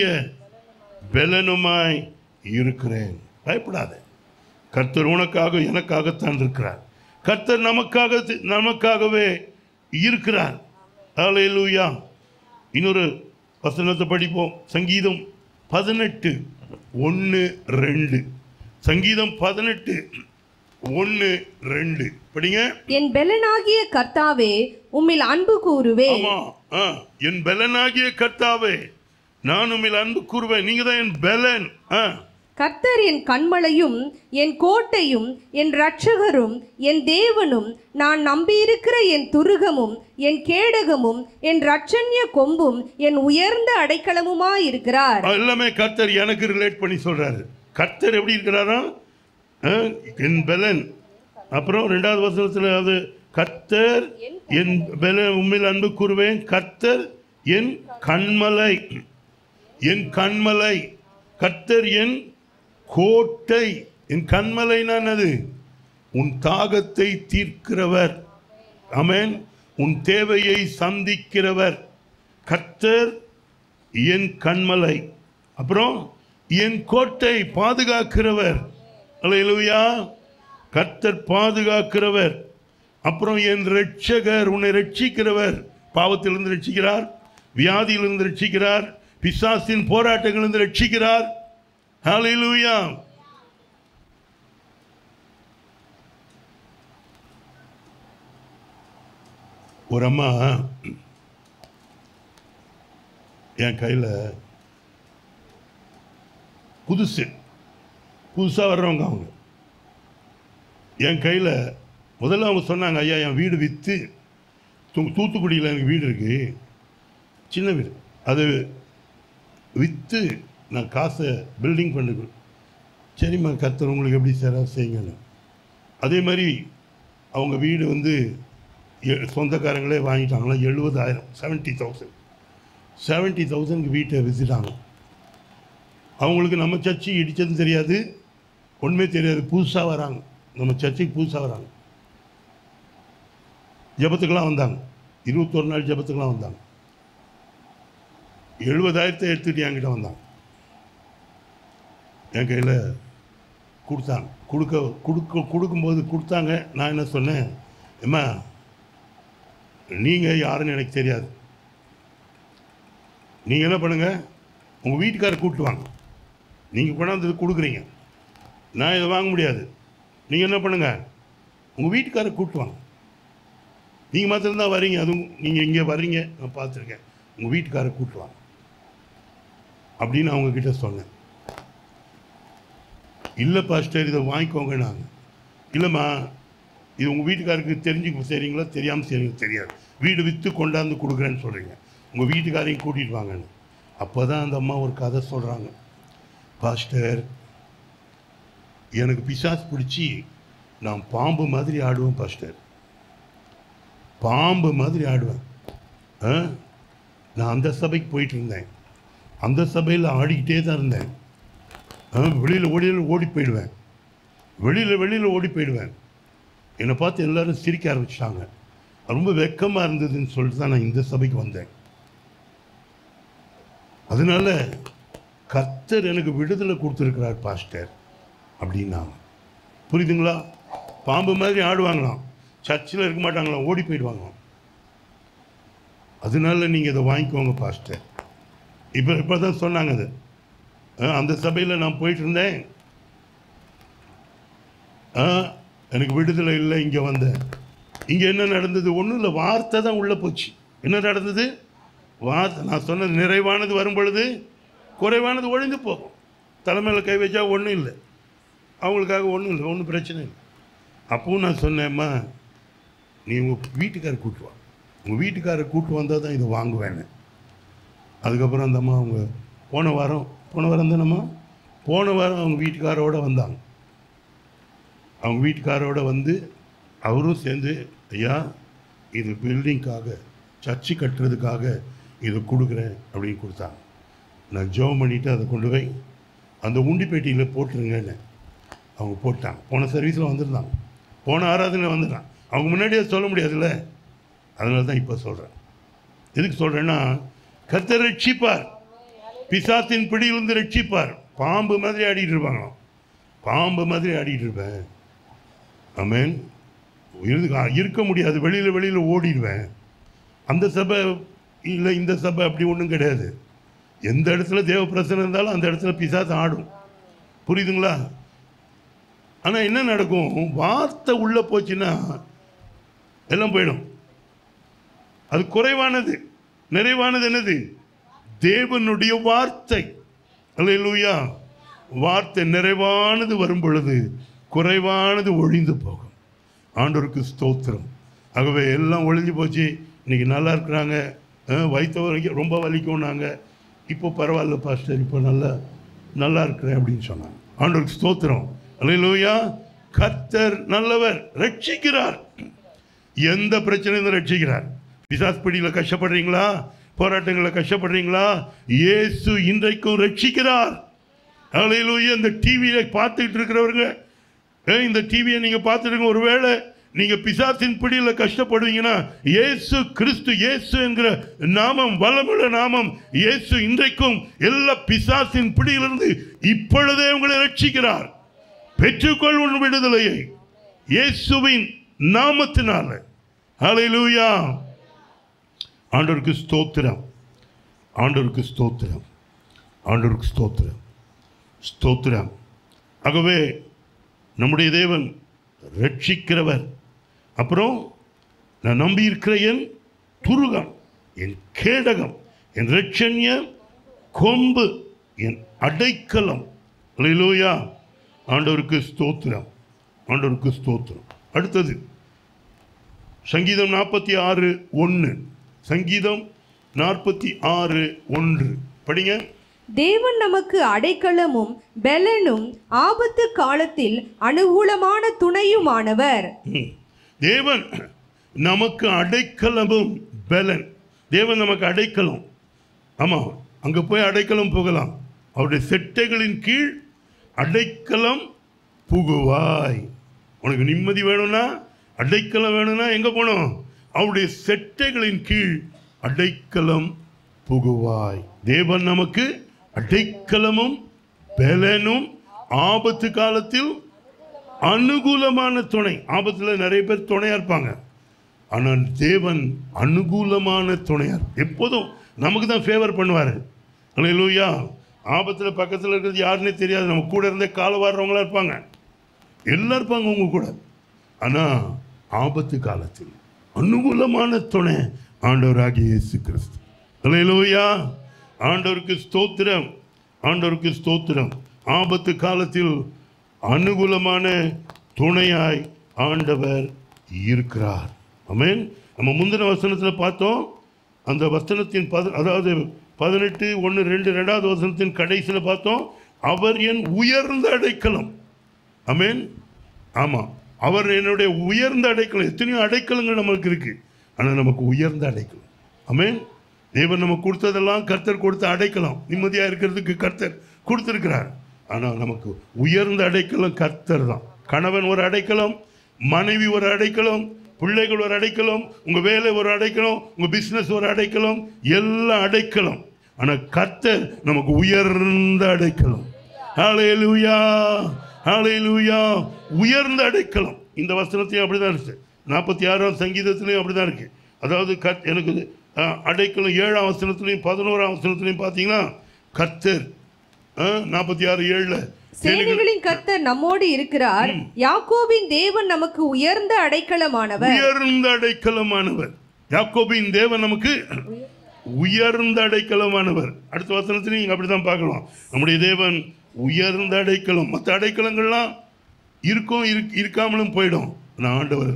பலனுமாய் இருக்கிறேன் பயப்படாத கர்த்தர் உனக்காக எனக்காகத்தான் இருக்கிறார் கர்த்தர் நமக்காக நமக்காகவே இருக்கிறார் ஹalleluya இன்னொரு வசனத்தை படிப்போம் சங்கீதம் பதினெட்டு ஒன்று ரெண்டு சங்கீதம் பதினெட்டு ஒன்று ரெண்டு படிங்க என் பெலனாகிய கர்த்தாவே உம்மில் அன்பு கூறுவே ஆமா ஆ, என் பலனாகிய கர்த்தாவே நான் உம்மில் அன்பு கூறுவேன் நீங்க தான் என் பலன் ஆ, கர்த்தர் என் கண்மலையும் என் கோட்டையும் என் இரட்சகரும் என் தேவனும் நான் நம்பியிருக்கிற என் துருகமும் என் கேடகமும் என் இரட்சண்ய கொம்பும் என் உயர்ந்த அடைக்கலமுமாயிருக்கிறார் எல்லாமே கர்த்தர் எனக்கு ரிலேட் பண்ணி சொல்றாரு கர்த்தர் எப்படி இருக்கிறாரா ஆ, என் பலன் அப்புறம் ரெண்டாவது வசனத்தில் அது கர்த்தர் என் பலன் உண்மையில் அன்பு கூறுவேன் கர்த்தர் என் கண்மலை என் கண்மலை கர்த்தர் என் கோட்டை என் கண்மலைனா என்னது உன் தாகத்தை தீர்க்கிறவர் ஆமென் உன் தேவையை சந்திக்கிறவர் கர்த்தர் என் கண்மலை அப்புறம் என் கோட்டை பாதுகாக்கிறவர் அல்லேலூயா கர்த்தர் பாதுகாக்கிறவர் அப்புறம் என் ரட்சகர் உன்னை ரட்சிக்கிறவர் பாவத்திலிருந்து ரட்சிக்கிறார் வியாதியிலிருந்து ரட்சிக்கிறார் பிசாசின் போராட்டங்களிலிருந்து ரட்சிக்கிறார் ஹalleluya ஒரு அம்மா என் கையில் புதுசு புதுசாக வர்றவங்க அவங்க என் கையில் முதல்ல அவங்க சொன்னாங்க ஐயா என் வீடு விற்று தூ தூத்துக்குடியில் எனக்கு வீடு இருக்குது சின்ன வீடு அது விற்று நான் காசை பில்டிங் பண்ணுவேன் சரிம்மா கர்த்தர் உங்களுக்கு எப்படி சார் செய்யுங்கன்னு அதே மாதிரி அவங்க வீடு வந்து எ- சொந்தக்காரங்களே வாங்கிட்டாங்களா எழுபதாயிரம் செவன்ட்டி தௌசண்ட் செவன்ட்டி தௌசண்ட்க்கு வீட்டை விற்றுட்டாங்க அவங்களுக்கு நம்ம சர்ச்சு இடித்ததும் தெரியாது ஒன்றுமே தெரியாது புதுசாக வராங்க நம்ம சர்ச்சுக்கு புதுசாக வராங்க ஜெபத்துக்கெல்லாம் வந்தாங்க இருபத்தொரு நாள் ஜெபத்துக்கெல்லாம் வந்தாங்க எழுபதாயிரத்தை எடுத்துகிட்டு என்கிட்ட வந்தாங்க என் கையில் கொடுத்தாங்க கொடுக்க கொடுக்க கொடுக்கும்போது கொடுத்தாங்க நான் என்ன சொன்னேன் அம்மா நீங்கள் யாருன்னு எனக்கு தெரியாது நீங்கள் என்ன பண்ணுங்கள் உங்கள் வீட்டுக்காரர் கூப்பிட்டு வாங்க நீங்கள் கொண்டாந்து இது கொடுக்குறீங்க நான் இதை வாங்க முடியாது நீங்கள் என்ன பண்ணுங்கள் உங்கள் வீட்டுக்காரர் கூப்பிட்டு வாங்க நீங்கள் மாத்திரம்தான் வரீங்க அதுவும் நீங்கள் இங்கே வர்றீங்க நான் பார்த்துருக்கேன் உங்கள் வீட்டுக்காரர் கூப்பிட்டு வாங்க அப்படின்னு அவங்க கிட்ட சொன்னேன் இல்லை பாஸ்டர் இதை வாங்கிக்கோங்க நாங்கள் இல்லைம்மா இது உங்கள் வீட்டுக்காருக்கு தெரிஞ்சு சரிங்களா தெரியாமல் சரிங்களா தெரியாது வீடு விற்று கொண்டாந்து கொடுக்குறேன்னு சொல்கிறீங்க உங்கள் வீட்டுக்காரையும் கூட்டிகிட்டு வாங்கன்னு அப்போ தான் அந்த அம்மா ஒரு கதை சொல்கிறாங்க பாஸ்டர் எனக்கு பிசாஸ் பிடிச்சி நான் பாம்பு மாதிரி ஆடுவேன் பாஸ்டர் பாம்பு மாதிரி ஆடுவேன் ஆ? நான் அந்த சபைக்கு போயிட்டு இருந்தேன் அந்த சபையில் ஆடிக்கிட்டே தான் இருந்தேன் ஆ, வெளியில் ஓடியில் ஓடி போயிடுவேன் வெளியில் வெளியில் ஓடி போயிடுவேன் என்னை பார்த்து எல்லாரும் சிரிக்க ஆரம்பிச்சிட்டாங்க ரொம்ப வெக்கமாக இருந்ததுன்னு சொல்லிட்டு தான் நான் இந்த சபைக்கு வந்தேன் அதனால கர்த்தர் எனக்கு விடுதலை கொடுத்துருக்கிறார் பாஸ்டர் அப்படின்னாங்க புரியுதுங்களா பாம்பு மாதிரி ஆடுவாங்களாம் சர்ச்சில் இருக்க மாட்டாங்களாம் ஓடி போயிடுவாங்களாம் அதனால நீங்கள் இதை வாங்கிக்கோங்க பாஸ்டர் இப்போ இப்போ தான் சொன்னாங்க அது ஆ, அந்த சபையில் நான் போயிட்டு இருந்தேன் ஆ, எனக்கு விடுதலை இல்லை இங்கே வந்தேன் இங்கே என்ன நடந்தது ஒன்றும் இல்லை வார்த்தை தான் உள்ளே போச்சு என்ன நடந்தது வார்த்தை நான் சொன்னது நிறைவானது வரும் பொழுது குறைவானது ஒழிந்து போகும் தலைமையில் கை வச்சா ஒன்றும் இல்லை அவங்களுக்காக ஒன்றும் இல்லை ஒன்றும் பிரச்சனை இல்லை அப்பவும் நான் சொன்னேம்மா நீ உங்கள் வீட்டுக்காரர் கூட்டு வா உங்கள் வீட்டுக்காரர் கூட்டு வந்தால் தான் இதை வாங்குவேன்னு அதுக்கப்புறம் அந்த அம்மா அவங்க போன வாரம் போன வாரம் தானம்மா போன வாரம் அவங்க வீட்டுக்காரோட வந்தாங்க அவங்க வீட்டுக்காரோட வந்து அவரும் சேர்ந்து ஐயா இது பில்டிங்காக சர்ச்சு கட்டுறதுக்காக இதை கொடுக்குறேன் அப்படின்னு கொடுத்தாங்க நான் ஜெபம் பண்ணிவிட்டு அதை கொண்டு போய் அந்த உண்டி பெட்டியில் போட்டுருங்கன்னு அவங்க போட்டாங்க போன சர்வீஸில் வந்திருந்தாங்க போன ஆராதனை வந்துட்டான் அவங்க முன்னாடியே சொல்ல முடியாதுல்ல அதனால தான் இப்போ சொல்கிறேன் எதுக்கு சொல்கிறேன்னா கர்த்தர் ரட்சிப்பார் பிசாத்தின் பிடியிலிருந்து ரட்சிப்பார் பாம்பு மாதிரி ஆடிட்டு இருப்பாங்களாம் பாம்பு மாதிரி ஆடிட்டு இருப்பேன் ஆமென் இருக்கு இருக்க முடியாது வெளியில் வெளியில் ஓடிடுவேன் அந்த சபை இல்லை இந்த சபை அப்படி ஒன்றும் கிடையாது எந்த இடத்துல தேவ பிரசனம் இருந்தாலும் அந்த இடத்துல பிசாசு ஆடும் புரியுதுங்களா ஆனால் என்ன நடக்கும் வார்த்தை உள்ளே போச்சுன்னா எல்லாம் போயிடும் அது குறைவானது நிறைவானது என்னது தேவனுடைய வார்த்தை அல்லேலூயா வார்த்தை நிறைவானது வரும் பொழுது குறைவானது ஒழிந்து போகும் ஆண்டவருக்கு ஸ்தோத்திரம் ஆகவே எல்லாம் ஒழிஞ்சு போச்சு இன்னைக்கு நல்லா இருக்கிறாங்க அஹ், வயித்த வரைக்கும் ரொம்ப வலிக்கும்னாங்க இப்போ பரவாயில்ல பாஸ்டர் இப்போ நல்லா நல்லா இருக்கிறேன் அப்படின்னு சொன்னாங்க ஆண்டவருக்கு ஸ்தோத்திரம் அல்லேலூயா கர்த்தர் நல்லவர் ரட்சிக்கிறார் எந்த பிரச்சனையும் ரட்சிக்கிறார் பிசாஸ் பிடியில் கஷ்டப்படுறீங்களா போராட்டங்களில் கஷ்டப்படுறீங்களா இயேசு இன்றைக்கும் ரட்சிக்கிறார் ஹalleluya இந்த டிவியை பார்த்துக்கிட்டு இருக்கிறவங்க ஏய், இந்த டிவியை நீங்கள் பார்த்துருங்க ஒருவேளை நீங்க பிசாசின் பிடியில கஷ்டப்படுவீங்கன்னா இயேசு கிறிஸ்து இயேசு என்கிற நாமம் வல்லமுள்ள நாமம் இயேசு இன்றைக்கும் எல்லா பிசாசின் பிடியிலிருந்து இப்பொழுதே உங்களை ரட்சிக்கிறார் பெற்றுக்கொள் உன் விடுதலையை இயேசுவின் நாமத்தினால ஹalleluya ஆண்டவருக்கு ஸ்தோத்திரம் ஆண்டவருக்கு ஸ்தோத்திரம் ஆண்டவருக்கு ஸ்தோத்திரம் ஸ்தோத்திரம் ஆகவே நம்முடைய தேவன் ரட்சிக்கிறவர் அப்புறம் நான் நம்பியிருக்கிற என் துருகம் என் கேடகம் என் ரட்சண்ய கொம்பு என் அடைக்கலம் அல்லேலூயா ஆண்டவருக்கு ஸ்தோத்திரம் ஆண்டவருக்கு ஸ்தோத்திரம் அடுத்தது சங்கீதம் நாற்பத்தி ஆறு ஒன்று சங்கீதம் நாற்பத்தி ஆறு ஒன்று படிங்க தேவன் நமக்கு அடைக்கலமும் பெலனும் ஆபத்து காலத்தில் அனுகூலமான துணையுமானவர் ம். தேவன் நமக்கு அடைக்கலமும் பலன் தேவன் நமக்கு அடைக்கலம் ஆமாம் அங்கே போய் அடைக்கலம் புகலாம் அவருடைய செட்டைகளின் கீழ் அடைக்கலம் புகுவாய் உனக்கு நிம்மதி வேணும்னா அடைக்கலம் வேணும்னா எங்கே போகணும் அவருடைய செட்டைகளின் கீழ் அடைக்கலம் புகுவாய் தேவன் நமக்கு அடைக்கலமும் பலனும் ஆபத்து காலத்தில் அனுகூலமான துணை ஆபத்தில் நிறைய பேர் துணையா இருப்பாங்க ஆனால் தேவன் அனுகூலமான துணையார் எப்போதும் நமக்கு தான் ஃபேவர் பண்ணுவார் அல்லையா ஆபத்தில் பக்கத்தில் இருக்கிறது யாருன்னே தெரியாது நம்ம கூட இருந்தே கால வாடுறவங்களா இருப்பாங்க எல்லாம் இருப்பாங்க உங்க கூட ஆனால் ஆபத்து காலத்தில் அனுகூலமான துணை ஆண்டவராகிய இயேசு கிறிஸ்து அல்லையா ஆண்டவருக்கு ஸ்தோத்திரம் ஆண்டவருக்கு ஸ்தோத்திரம் ஆபத்து காலத்தில் அனுகூலமான துணையாய் ஆண்டவர் இருக்கிறார் ஆமென் நம்ம முந்தின வசனத்தில் பார்த்தோம் அந்த வசனத்தின் பத அதாவது பதினெட்டு ஒன்று ரெண்டு ரெண்டாவது வசனத்தின் கடைசியில் பார்த்தோம் அவர் என் உயர்ந்த அடைக்கலம் ஆமென் ஆமாம் அவர் என்னுடைய உயர்ந்த அடைக்கலம் எத்தனையோ அடைக்கலங்கள் நமக்கு இருக்கு ஆனால் நமக்கு உயர்ந்த அடைக்கலம் ஆமென் தேவன் நமக்கு கொடுத்ததெல்லாம் கர்த்தர் கொடுத்த அடைக்கலம் நிம்மதியாக இருக்கிறதுக்கு கர்த்தர் கொடுத்திருக்கிறார் ஆனால் நமக்கு உயர்ந்த அடைக்கலம் கர்த்தர் தான் கணவன் ஒரு அடைக்கலம் மனைவி ஒரு அடைக்கலம் பிள்ளைகள் ஒரு அடைக்கலம் உங்க வேலை ஒரு அடைக்கலம் உங்க பிசினஸ் ஒரு அடைக்கலம் எல்லாம் அடைக்கலம் ஆனால் கர்த்தர் நமக்கு உயர்ந்த அடைக்கலம் ஹalleluya ஹalleluya உயர்ந்த அடைக்கலம் இந்த வசனத்தையும் அப்படிதான் இருக்கு நாற்பத்தி ஆறாம் சங்கீதத்திலையும் அப்படிதான் இருக்கு அதாவது கத் எனக்கு அஹ், அடைக்கலம் ஏழாம் வசனத்திலையும் பதினோராம் வசனத்திலையும் பார்த்தீங்கன்னா கர்த்தர் நாற்பத்தி ஆறு ஏழில் சேனைகளின் கர்த்தர் நம்மோடு இருக்கிறார் யாக்கோபின் தேவன் நமக்கு உயர்ந்த அடைக்கலமானவர் உயர்ந்த அடைக்கலமானவர் யாக்கோபின் தேவன் நமக்கு உயர்ந்த அடைக்கலமானவர் அடுத்த வசனத்திலையும் நீங்க அப்படிதான் பார்க்கலாம் நம்முடைய தேவன் உயர்ந்த அடைக்கலம் மற்ற அடைக்கலங்கள்லாம் இருக்கும் இருக்- இருக்காமலும் போயிடும் நான் ஆண்டவர்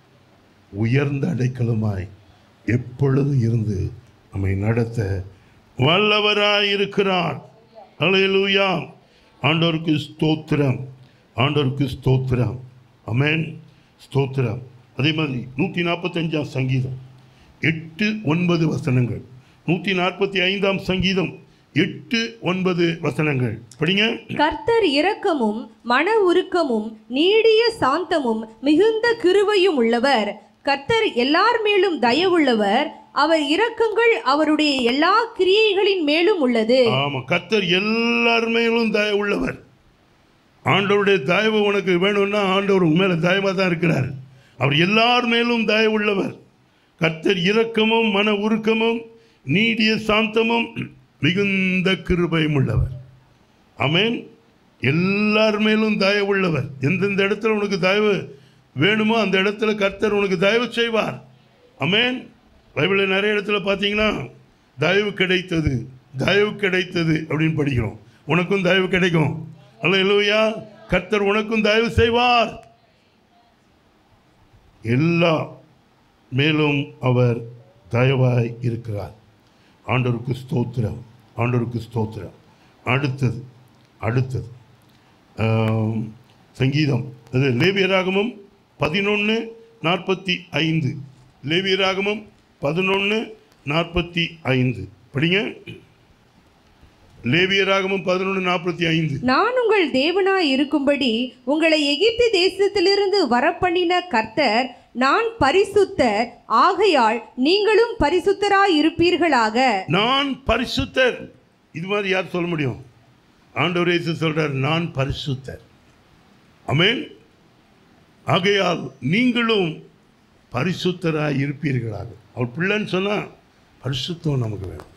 உயர்ந்த அடைக்கலமாய் எப்பொழுதும் இருந்து நம்மை நடத்த வல்லவராய் இருக்கிறார் அல்லேலூயா ஆண்டவருக்கு ஸ்தோத்திரம் ஆண்டவருக்கு ஸ்தோத்திரம் அமேன் ஸ்தோத்திரம் அதே மாதிரி நூற்றி நாற்பத்தஞ்சாம் சங்கீதம் எட்டு ஒன்பது வசனங்கள் நூற்றி நாற்பத்தி ஐந்தாம் சங்கீதம் எட்டு ஒன்பது வசனங்கள் படிங்க கர்த்தர் இரக்கமும் மன உருக்கமும் நீடிய சாந்தமும் மிகுந்த கிருபையும் உள்ளவர் கர்த்தர் எல்லார் மேலும் தயவுள்ளவர் அவர் இரக்கங்கள் அவருடைய எல்லா கிரியைகளின் மேலும் உள்ளது ஆமா கர்த்தர் எல்லார் மேலும் தயவு உள்ளவர் ஆண்டவருடைய தயவு உனக்கு வேணும்னா ஆண்டவர் உன் மேல தயவாக தான் இருக்கிறார் அவர் எல்லார் மேலும் தயவு உள்ளவர் கர்த்தர் இரக்கமும் மன உருக்கமும் நீடிய சாந்தமும் மிகுந்த கிருபையும் உள்ளவர் ஆமென் எல்லார் மேலும் தயவு உள்ளவர் எந்தெந்த இடத்துல உனக்கு தயவு வேணுமோ அந்த இடத்துல கர்த்தர் உனக்கு தயவு செய்வார் ஆமென் பைபிளில் நிறைய இடத்துல பார்த்தீங்கன்னா தயவு கிடைத்தது தயவு கிடைத்தது அப்படின்னு படிக்கிறோம் உனக்கும் தயவு கிடைக்கும் அல்ல இல்லையா கர்த்தர் உனக்கும் தயவு செய்வார் எல்லா மேலும் அவர் தயவாய் இருக்கிறார் ஆண்டவருக்கு ஸ்தோத்திரம் ஆண்டவருக்கு ஸ்தோத்திரம் அடுத்தது அடுத்தது ஆம், சங்கீதம் அது லேவியராகமும் பதினொன்று நாற்பத்தி ஐந்து லேவியராகமும் பதினொன்று நாற்பத்தி ஐந்து படிங்க லேவியராகமும் பதினொன்று நாற்பத்தி ஐந்து நான் உங்கள் தேவனாய் இருக்கும்படி உங்களை எகிப்து தேசத்திலிருந்து வரப்பண்ணின கர்த்தர் நான் பரிசுத்தர் ஆகையால் நீங்களும் பரிசுத்தராய் இருப்பீர்களாக நான் பரிசுத்தர் இது மாதிரி யார் சொல்ல முடியும் ஆண்டவர் இயேசு சொல்றார் நான் பரிசுத்தர் அமேன் ஆகையால் நீங்களும் பரிசுத்தராய் இருப்பீர்களாக அவர் பிள்ளைன்னு சொன்னா பரிசுத்தம் நமக்கு வேணும்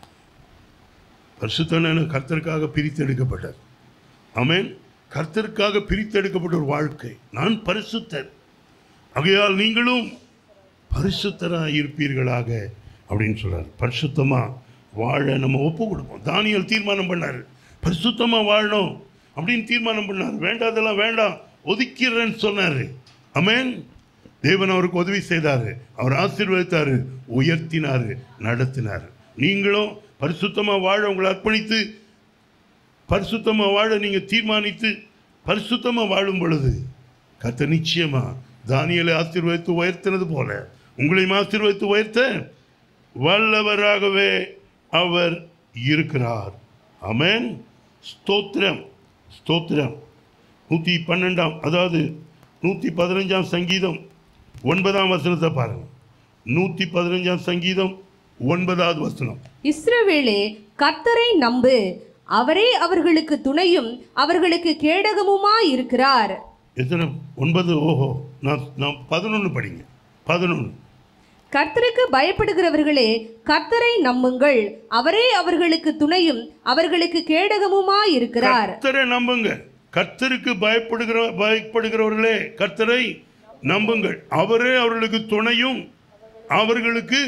பரிசுத்தம் கர்த்தருக்காக பிரித்தெடுக்கப்பட்டார் அமேன் கர்த்தருக்காக பிரித்தெடுக்கப்பட்ட ஒரு வாழ்க்கை நான் பரிசுத்தர் ஆகையால் நீங்களும் பரிசுத்தராக இருப்பீர்களாக அப்படின்னு சொல்றார் பரிசுத்தமா வாழ நம்ம ஒப்பு கொடுப்போம் தானியல் தீர்மானம் பண்ணார் பரிசுத்தமா வாழணும் அப்படின்னு தீர்மானம் பண்ணார் வேண்டாதெல்லாம் வேண்டாம் ஒதுக்கிறேன்னு சொன்னார் அமேன் தேவன் அவருக்கு உதவி செய்தார் அவர் ஆசீர்வதித்தார் உயர்த்தினார் நடத்தினார் நீங்களும் பரிசுத்தமா வாழ உங்களை அர்ப்பணித்து பரிசுத்தமா வாழ நீங்க தீர்மானித்து பரிசுத்தமா வாழும் பொழுது கர்த்தர் நிச்சயமா தானியலை ஆசீர்வதித்து உயர்த்தினது போல உங்களையும் ஆசீர்வதித்து உயர்த்த வல்லவராகவே அவர் இருக்கிறார் ஆமென் ஸ்தோத்திரம் ஸ்தோத்திரம் நூற்றி பன்னெண்டாம் அதாவது நூற்றி பதினஞ்சாம் சங்கீதம் ஒன்பதாம் வசனத்தை பாருங்க நூற்றி பதினஞ்சாம் சங்கீதம் ஒன்பதாவது வசனம் இஸ்ரவேலே கர்த்தரை நம்பு அவரே அவர்களுக்கு துணையும் அவர்களுக்கு கேடகமுமாய் இருக்கிறார் எத்தனை ஒன்பது ஓஹோ நான் நான் பதினொன்று படிங்க பதினொன்று கர்த்தருக்கு பயப்படுகிறவர்களே கர்த்தரை நம்புங்கள் அவரே அவர்களுக்கு துணையும் அவர்களுக்கு கேடகமுமாய் இருக்கிறார் கர்த்தரை நம்புங்க கர்த்தருக்கு பயப்படுகிற பயப்படுகிறவர்களே கர்த்தரை நம்புங்கள் அவரே அவர்களுக்கு துணையும் அவர்களுக்கு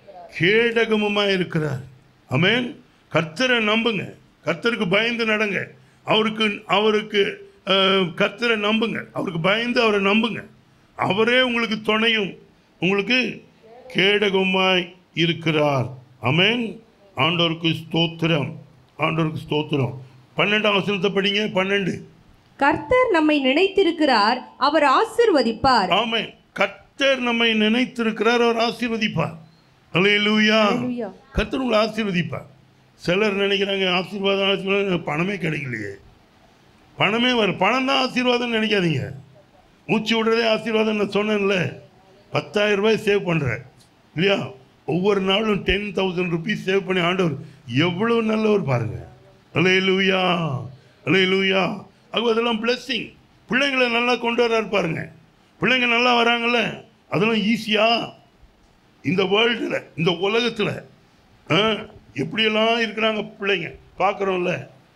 கேடகமுமா இருக்கிறார் ஆமென் கர்த்தரை நம்புங்க கர்த்தருக்கு பயந்து நடங்க அவருக்கு அவருக்கு அஹ், கர்த்தரை நம்புங்க அவருக்கு பயந்து அவரை நம்புங்க அவரே உங்களுக்கு துணையும் உங்களுக்கு கேடகமாய் இருக்கிறார் ஆமென் ஆண்டவருக்கு ஸ்தோத்திரம் ஆண்டவருக்கு ஸ்தோத்திரம் பன்னெண்டாம் வசனத்தை படிங்க பன்னெண்டு கர்த்தர் நம்மை நினைத்திருக்கிறார் அவர் ஆசிர்வதிப்பார் ஆமென் கர்த்தர் நம்மை நினைத்திருக்கிறார் அவர் ஆசீர்வதிப்பார் அல்லேலூயா அல்லேலூயா. கர்த்தர் உங்களை ஆசீர்வதிப்பார் சிலர் நினைக்கிறாங்க ஆசீர்வாதம் ஆசீர்வாதம் எனக்கு பணமே கிடைக்கலையே பணமே வர பணம் தான் ஆசீர்வாதம்னு நினைக்காதீங்க மூச்சு விடுறதே ஆசீர்வாதம் நான் சொன்னேன்ல பத்தாயிரம் ரூபாய் சேவ் பண்ணுறேன் இல்லையா ஒவ்வொரு நாளும் டென் தௌசண்ட் ருபீஸ் சேவ் பண்ணி ஆண்டவர் எவ்வளவு நல்லவர் பாருங்க அலே லூயா அலே லூயா அது அதெல்லாம் பிளெஸ்ஸிங் பிள்ளைங்களை நல்லா கொண்டு வர்றாரு பாருங்க பிள்ளைங்க நல்லா வராங்கல்ல அதெல்லாம் ஈஸியாக இந்த வேர்ல்டில் இந்த உலகத்தில் எப்படியெல்லாம் இருக்கிறாங்க பிள்ளைங்க பார்க்குறோம்ல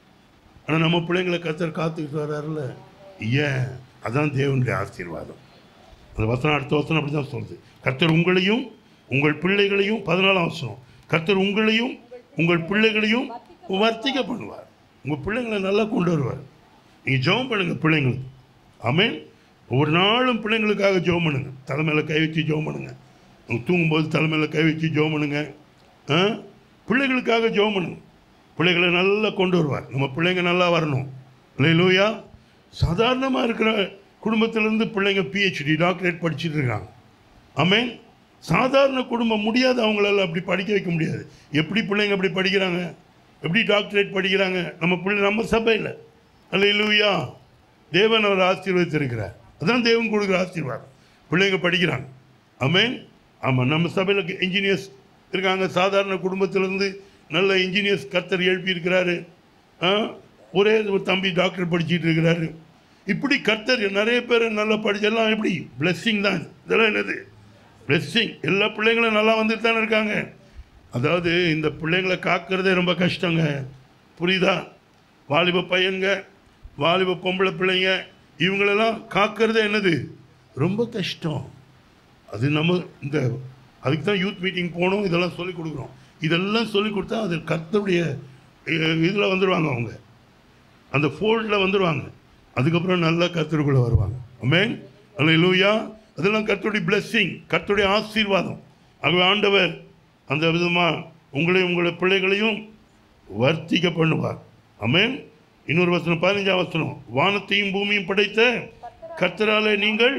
ஆனால் நம்ம பிள்ளைங்களை கத்தர் காத்துக்கிட்டு வர்றாருல்ல ஏன் அதான் தேவனுடைய ஆசீர்வாதம் அந்த வசனம் அடுத்த வசனம் அப்படி தான் சொல்லுது கர்த்தர் உங்களையும் உங்கள் பிள்ளைகளையும் பதினாலாம் வசனம் கர்த்தர் உங்களையும் உங்கள் பிள்ளைகளையும் வர்த்திக்க பண்ணுவார் உங்கள் பிள்ளைங்களை நல்லா கொண்டு வருவார் நீங்கள் ஜெபம் பண்ணுங்க பிள்ளைங்களுக்கு ஆமென் ஒவ்வொரு நாளும் பிள்ளைங்களுக்காக ஜெபம் பண்ணுங்க தலைமையில் கை வச்சு ஜெபம் பண்ணுங்க அவங்க தூங்கும்போது தலைமையில் கை வச்சு ஜெபம் பண்ணுங்க ஆ? பிள்ளைகளுக்காக ஜெபம் பண்ணுங்க பிள்ளைகளை நல்லா கொண்டு வருவார் நம்ம பிள்ளைங்க நல்லா வரணும் இல்லையா சாதாரணமாக இருக்கிற குடும்பத்திலேருந்து பிள்ளைங்க பிஹெச்டி டாக்டரேட் படிச்சுட்டு இருக்காங்க ஆமென் சாதாரண குடும்பம் முடியாது அவங்களால அப்படி படிக்க வைக்க முடியாது எப்படி பிள்ளைங்க அப்படி படிக்கிறாங்க எப்படி டாக்டரேட் படிக்கிறாங்க நம்ம பிள்ளை நம்ம சபையில் அல்ல தேவன் அவர் ஆசீர்வதித்திருக்கிறார் அதான் தேவன் கொடுக்குற ஆசீர்வாதம் பிள்ளைங்க படிக்கிறாங்க ஆமென் ஆமாம் நம்ம சபையில் இன்ஜினியர்ஸ் இருக்காங்க சாதாரண குடும்பத்திலேருந்து நல்ல இன்ஜினியர்ஸ் கர்த்தர் எழுப்பியிருக்கிறாரு ஆ, ஒரே ஒரு தம்பி டாக்டர் படிச்சிட்டு இருக்கிறாரு இப்படி கர்த்தர் நிறைய பேர் நல்லா படிச்சு எல்லாம் எப்படி பிளெஸ்ஸிங் தான் இதெல்லாம் என்னது பிளெஸ்ஸிங் எல்லா பிள்ளைங்களும் நல்லா வந்துட்டு தானே இருக்காங்க அதாவது இந்த பிள்ளைங்களை காக்கிறதே ரொம்ப கஷ்டங்க புரியுதா வாலிப பையன்க வாலிப பொம்பளை பிள்ளைங்க இவங்களெல்லாம் காக்கிறதே என்னது ரொம்ப கஷ்டம் அது நம்ம இந்த அதுக்கு தான் யூத் மீட்டிங் போகணும் இதெல்லாம் சொல்லிக் கொடுக்குறோம் இதெல்லாம் சொல்லிக் கொடுத்தா அது கர்த்தருடைய இதில் வந்துடுவாங்க அவங்க அந்த ஃபோல்டில் வந்துடுவாங்க அதுக்கப்புறம் நல்லா கர்த்தருக்குள்ளே வருவாங்க அமேன் அல்ல லூயா அதெல்லாம் கர்த்தருடைய பிளெஸ்ஸிங் கர்த்தருடைய ஆசீர்வாதம் ஆகவே ஆண்டவர் அந்த விதமாக உங்களையும் உங்களுடைய பிள்ளைகளையும் வர்த்திக்க பண்ணுவார் அமேன் இன்னொரு வசனம் பதினஞ்சாம் வசனம் வானத்தையும் பூமியும் படைத்த கர்த்தராலே நீங்கள்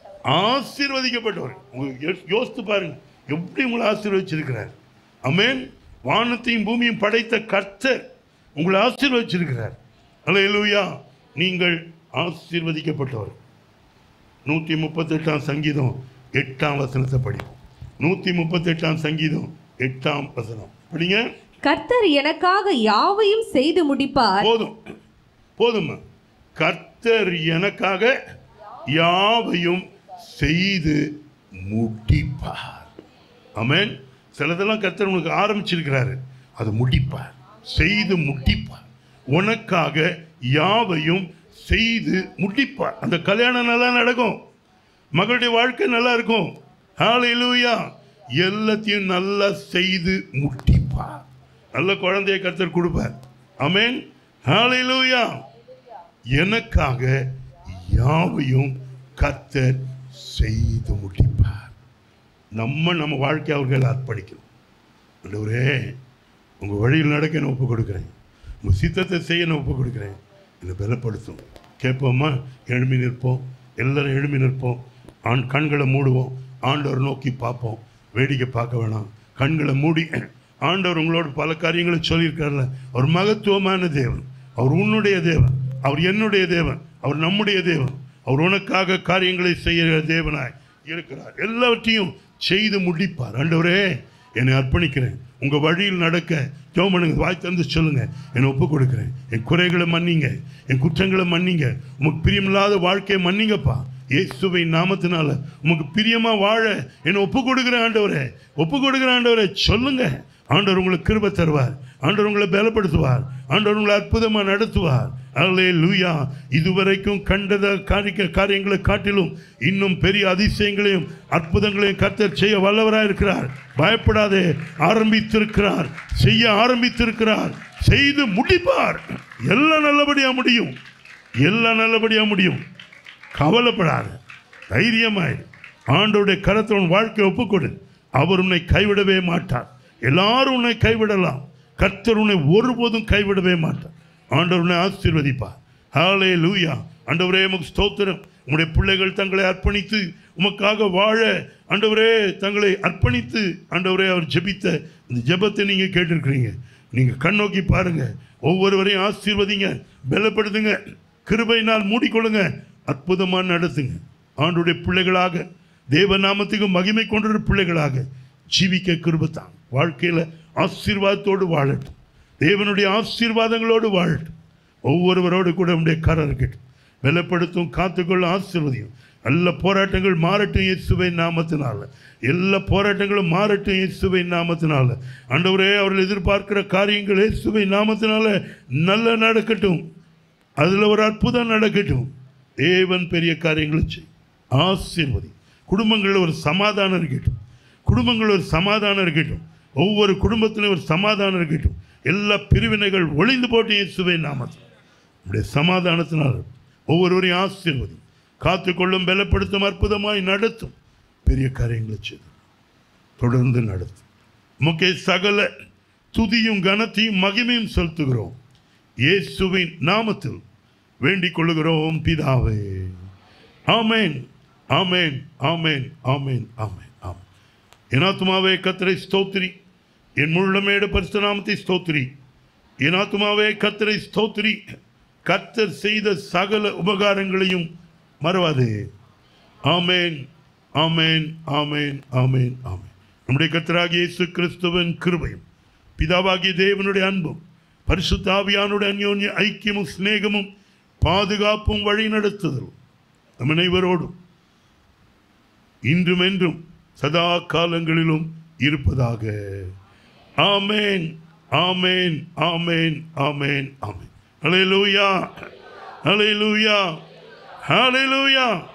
ஆசீர்வதிக்கப்பட்டவர் உங்க யோ- யோசித்து பாருங்க எப்படி உங்களை ஆசீர்வதிச்சிருக்கிறார் அமேன் வானத்தையும் பூமியும் படைத்த கர்த்தர் உங்களை ஆசீர்வதிச்சிருக்கிறார் அல்லேலூயா நீங்கள் ஆசீர்வதிக்கப்பட்டவர் நூற்றி முப்பத்தெட்டாம் சங்கீதம் எட்டாம் வசனத்தை படிப்போம் நூற்றி முப்பத்தெட்டாம் சங்கீதம் எட்டாம் வசனம் படிங்க கர்த்தர் எனக்காக யாவையும் செய்து முடிப்பார் போதும் போதும் கர்த்தர் எனக்காக யாவையும் செய்து முடிப்பார் ஆமென் சிலதெல்லாம் கர்த்தர் உனக்கு ஆரம்பிச்சிருக்கிறாரு அதை முடிப்பார் செய்து முடிப்பார் உனக்காக யாவையும் செய்து முடிப்பார் அந்த கல்யாணம் நல்லா நடக்கும் மகளுடைய வாழ்க்கை நல்லா இருக்கும் ஹalleluya எல்லாத்தையும் நல்லா செய்து முடிப்பார் நல்ல குழந்தையை கர்த்தர் கொடுப்பார் ஆமென் ஹalleluya எனக்காக யாவையும் கர்த்தர் செய்து முடிப்பார் நம்ம நம்ம வாழ்க்கை அவர்கள் அர்ப்பணிக்கணும் ஆண்டவரே உங்கள் வழியில் நடக்க நான் ஒப்பு கொடுக்குறேன் உங்கள் சித்தத்தை செய்ய நான் ஒப்பு கொடுக்குறேன் என்னை பலப்படுத்தும் கேட்போமா எழும்பி நிற்போம் எல்லாரும் எழும்பி நிற்போம் ஆண் கண்களை மூடுவோம் ஆண்டவர் நோக்கி பார்ப்போம் வேடிக்கை பார்க்க வேணாம் கண்களை மூடி ஆண்டவர் உங்களோட பல காரியங்களை சொல்லியிருக்காருல்ல அவர் மகத்துவமான தேவன் அவர் உன்னுடைய தேவன் அவர் என்னுடைய தேவன் அவர் நம்முடைய தேவன் அவர் உனக்காக காரியங்களை செய்கிற தேவனாய் இருக்கிறார் எல்லாவற்றையும் செய்து முடிப்பார் ஆண்டவரே என்னை அர்ப்பணிக்கிறேன் உங்க வழியில் நடக்க ஜோமனுங்க வாய் தந்து சொல்லுங்க என்னை ஒப்பு கொடுக்குறேன் என் குறைகளை மன்னிங்க என் குற்றங்களை மன்னிங்க உமக்கு பிரியமில்லாத வாழ்க்கையை மன்னிங்கப்பா இயேசுவை நாமத்தினால உமக்கு பிரியமா வாழ என்னை ஒப்பு கொடுக்குறேன் ஆண்டவரே ஒப்பு கொடுக்குறேன் ஆண்டவரே சொல்லுங்க ஆண்டவர் உங்களுக்கு கிருபை தருவார் ஆண்டவர் உங்களை பலப்படுத்துவார் ஆண்டவர் உங்களை அற்புதமாக நடத்துவார் அல்லே லூயா இதுவரைக்கும் கண்டத காரிக்க காரியங்களை காட்டிலும் இன்னும் பெரிய அதிசயங்களையும் அற்புதங்களையும் கர்த்தர் செய்ய வல்லவராக இருக்கிறார் பயப்படாதே ஆரம்பித்திருக்கிறார் செய்ய ஆரம்பித்திருக்கிறார் செய்து முடிப்பார் எல்லாம் நல்லபடியா முடியும் எல்லாம் நல்லபடியா முடியும் கவலைப்படாத தைரியமாயிரு ஆண்டவருடைய கரத்தை உன் வாழ்க்கை ஒப்புக்கொடு அவர் உன்னை கைவிடவே மாட்டார் எல்லாரும் உன்னை கைவிடலாம் கர்த்தர் உன்னை ஒருபோதும் கைவிடவே மாட்டார் ஆண்டவர் உன்னை ஆசீர்வதிப்பார் ஹாலே லூயா ஆண்டவரே உமக்கு ஸ்தோத்திரம் உம்முடைய பிள்ளைகள் தங்களை அர்ப்பணித்து உமக்காக வாழ ஆண்டவரே தங்களை அர்ப்பணித்து ஆண்டவரே அவர் ஜெபித்த இந்த ஜெபத்தை நீங்கள் கேட்டிருக்கிறீங்க நீங்கள் கண்ணோக்கி பாருங்க ஒவ்வொருவரையும் ஆசீர்வதிங்க பலப்படுத்துங்க கிருபையினால் மூடிக்கொள்ளுங்க அற்புதமாக நடத்துங்க ஆண்டுடைய பிள்ளைகளாக தேவ நாமத்துக்கு மகிமை கொண்ட பிள்ளைகளாக ஜீவிக்க கிருபத்தான் வாழ்க்கையில் ஆசீர்வாதத்தோடு வாழட்டும் தேவனுடைய ஆசீர்வாதங்களோடு வாழட்டும் ஒவ்வொருவரோடு கூட உடைய கரம் இருக்கட்டும் பலப்படுத்தும் காத்துக்கொள்ள ஆசீர்வதியும் நல்ல போராட்டங்கள் மாறட்டும் இயேசுவை நாமத்தினால எல்லா போராட்டங்களும் மாறட்டும் இயேசுவை நாமத்தினால ஆண்டவரே அவர்கள் எதிர்பார்க்கிற காரியங்கள் இயேசுவை நாமத்தினால நல்ல நடக்கட்டும் அதில் ஒரு அற்புதம் நடக்கட்டும் தேவன் பெரிய காரியங்களை செய் ஆசீர்வதி குடும்பங்களில் ஒரு சமாதானம் இருக்கட்டும் குடும்பங்களில் ஒரு சமாதானம் இருக்கட்டும் ஒவ்வொரு குடும்பத்திலும் ஒரு சமாதானம் இருக்கட்டும் எல்லா பிரிவினைகள் ஒளிந்து போட்டு இயேசுவை நாமத்தில் உடைய சமாதானத்தினால் ஒவ்வொருவரையும் ஆசீர்வதி காத்துக்கொள்ளும் பலப்படுத்தும் அற்புதமாய் நடத்தும் பெரிய காரியங்களை செய்து தொடர்ந்து நடத்தும் உமக்கே சகல துதியும் கனத்தையும் மகிமையும் செலுத்துகிறோம் இயேசுவின் நாமத்தில் வேண்டிக் கொள்ளுகிறோம் பிதாவே ஆமேன் ஆமேன் ஆமேன் ஆமேன் ஆமேன் ஆமேன் என் ஆத்துமாவே கத்தரை ஸ்தோத்திரி என் முள்ளமேடு பரிசுநாமத்தை ஸ்தோத்திரி என் ஆத்துமாவே கத்தரை ஸ்தோத்திரி கர்த்தர் செய்த சகல உபகாரங்களையும் மறவாதே ஆமேன் ஆமேன் ஆமேன் ஆமேன் ஆமேன் நம்முடைய கர்த்தராகிய இயேசு கிறிஸ்துவின் கிருபையும் பிதாவாகிய தேவனுடைய அன்பும் பரிசுத்த ஆவியானுடைய அந்யோன்ய ஐக்கியமும் சிநேகமும் பாதுகாப்பும் வழி நடத்துதலும் நம் அனைவரோடும் இன்றும் என்றும் சதா காலங்களிலும் இருப்பதாக ஆமேன் ஆமேன் ஆமேன் ஆமேன் ஆமேன் ஹalleluya ஹalleluya ஹalleluya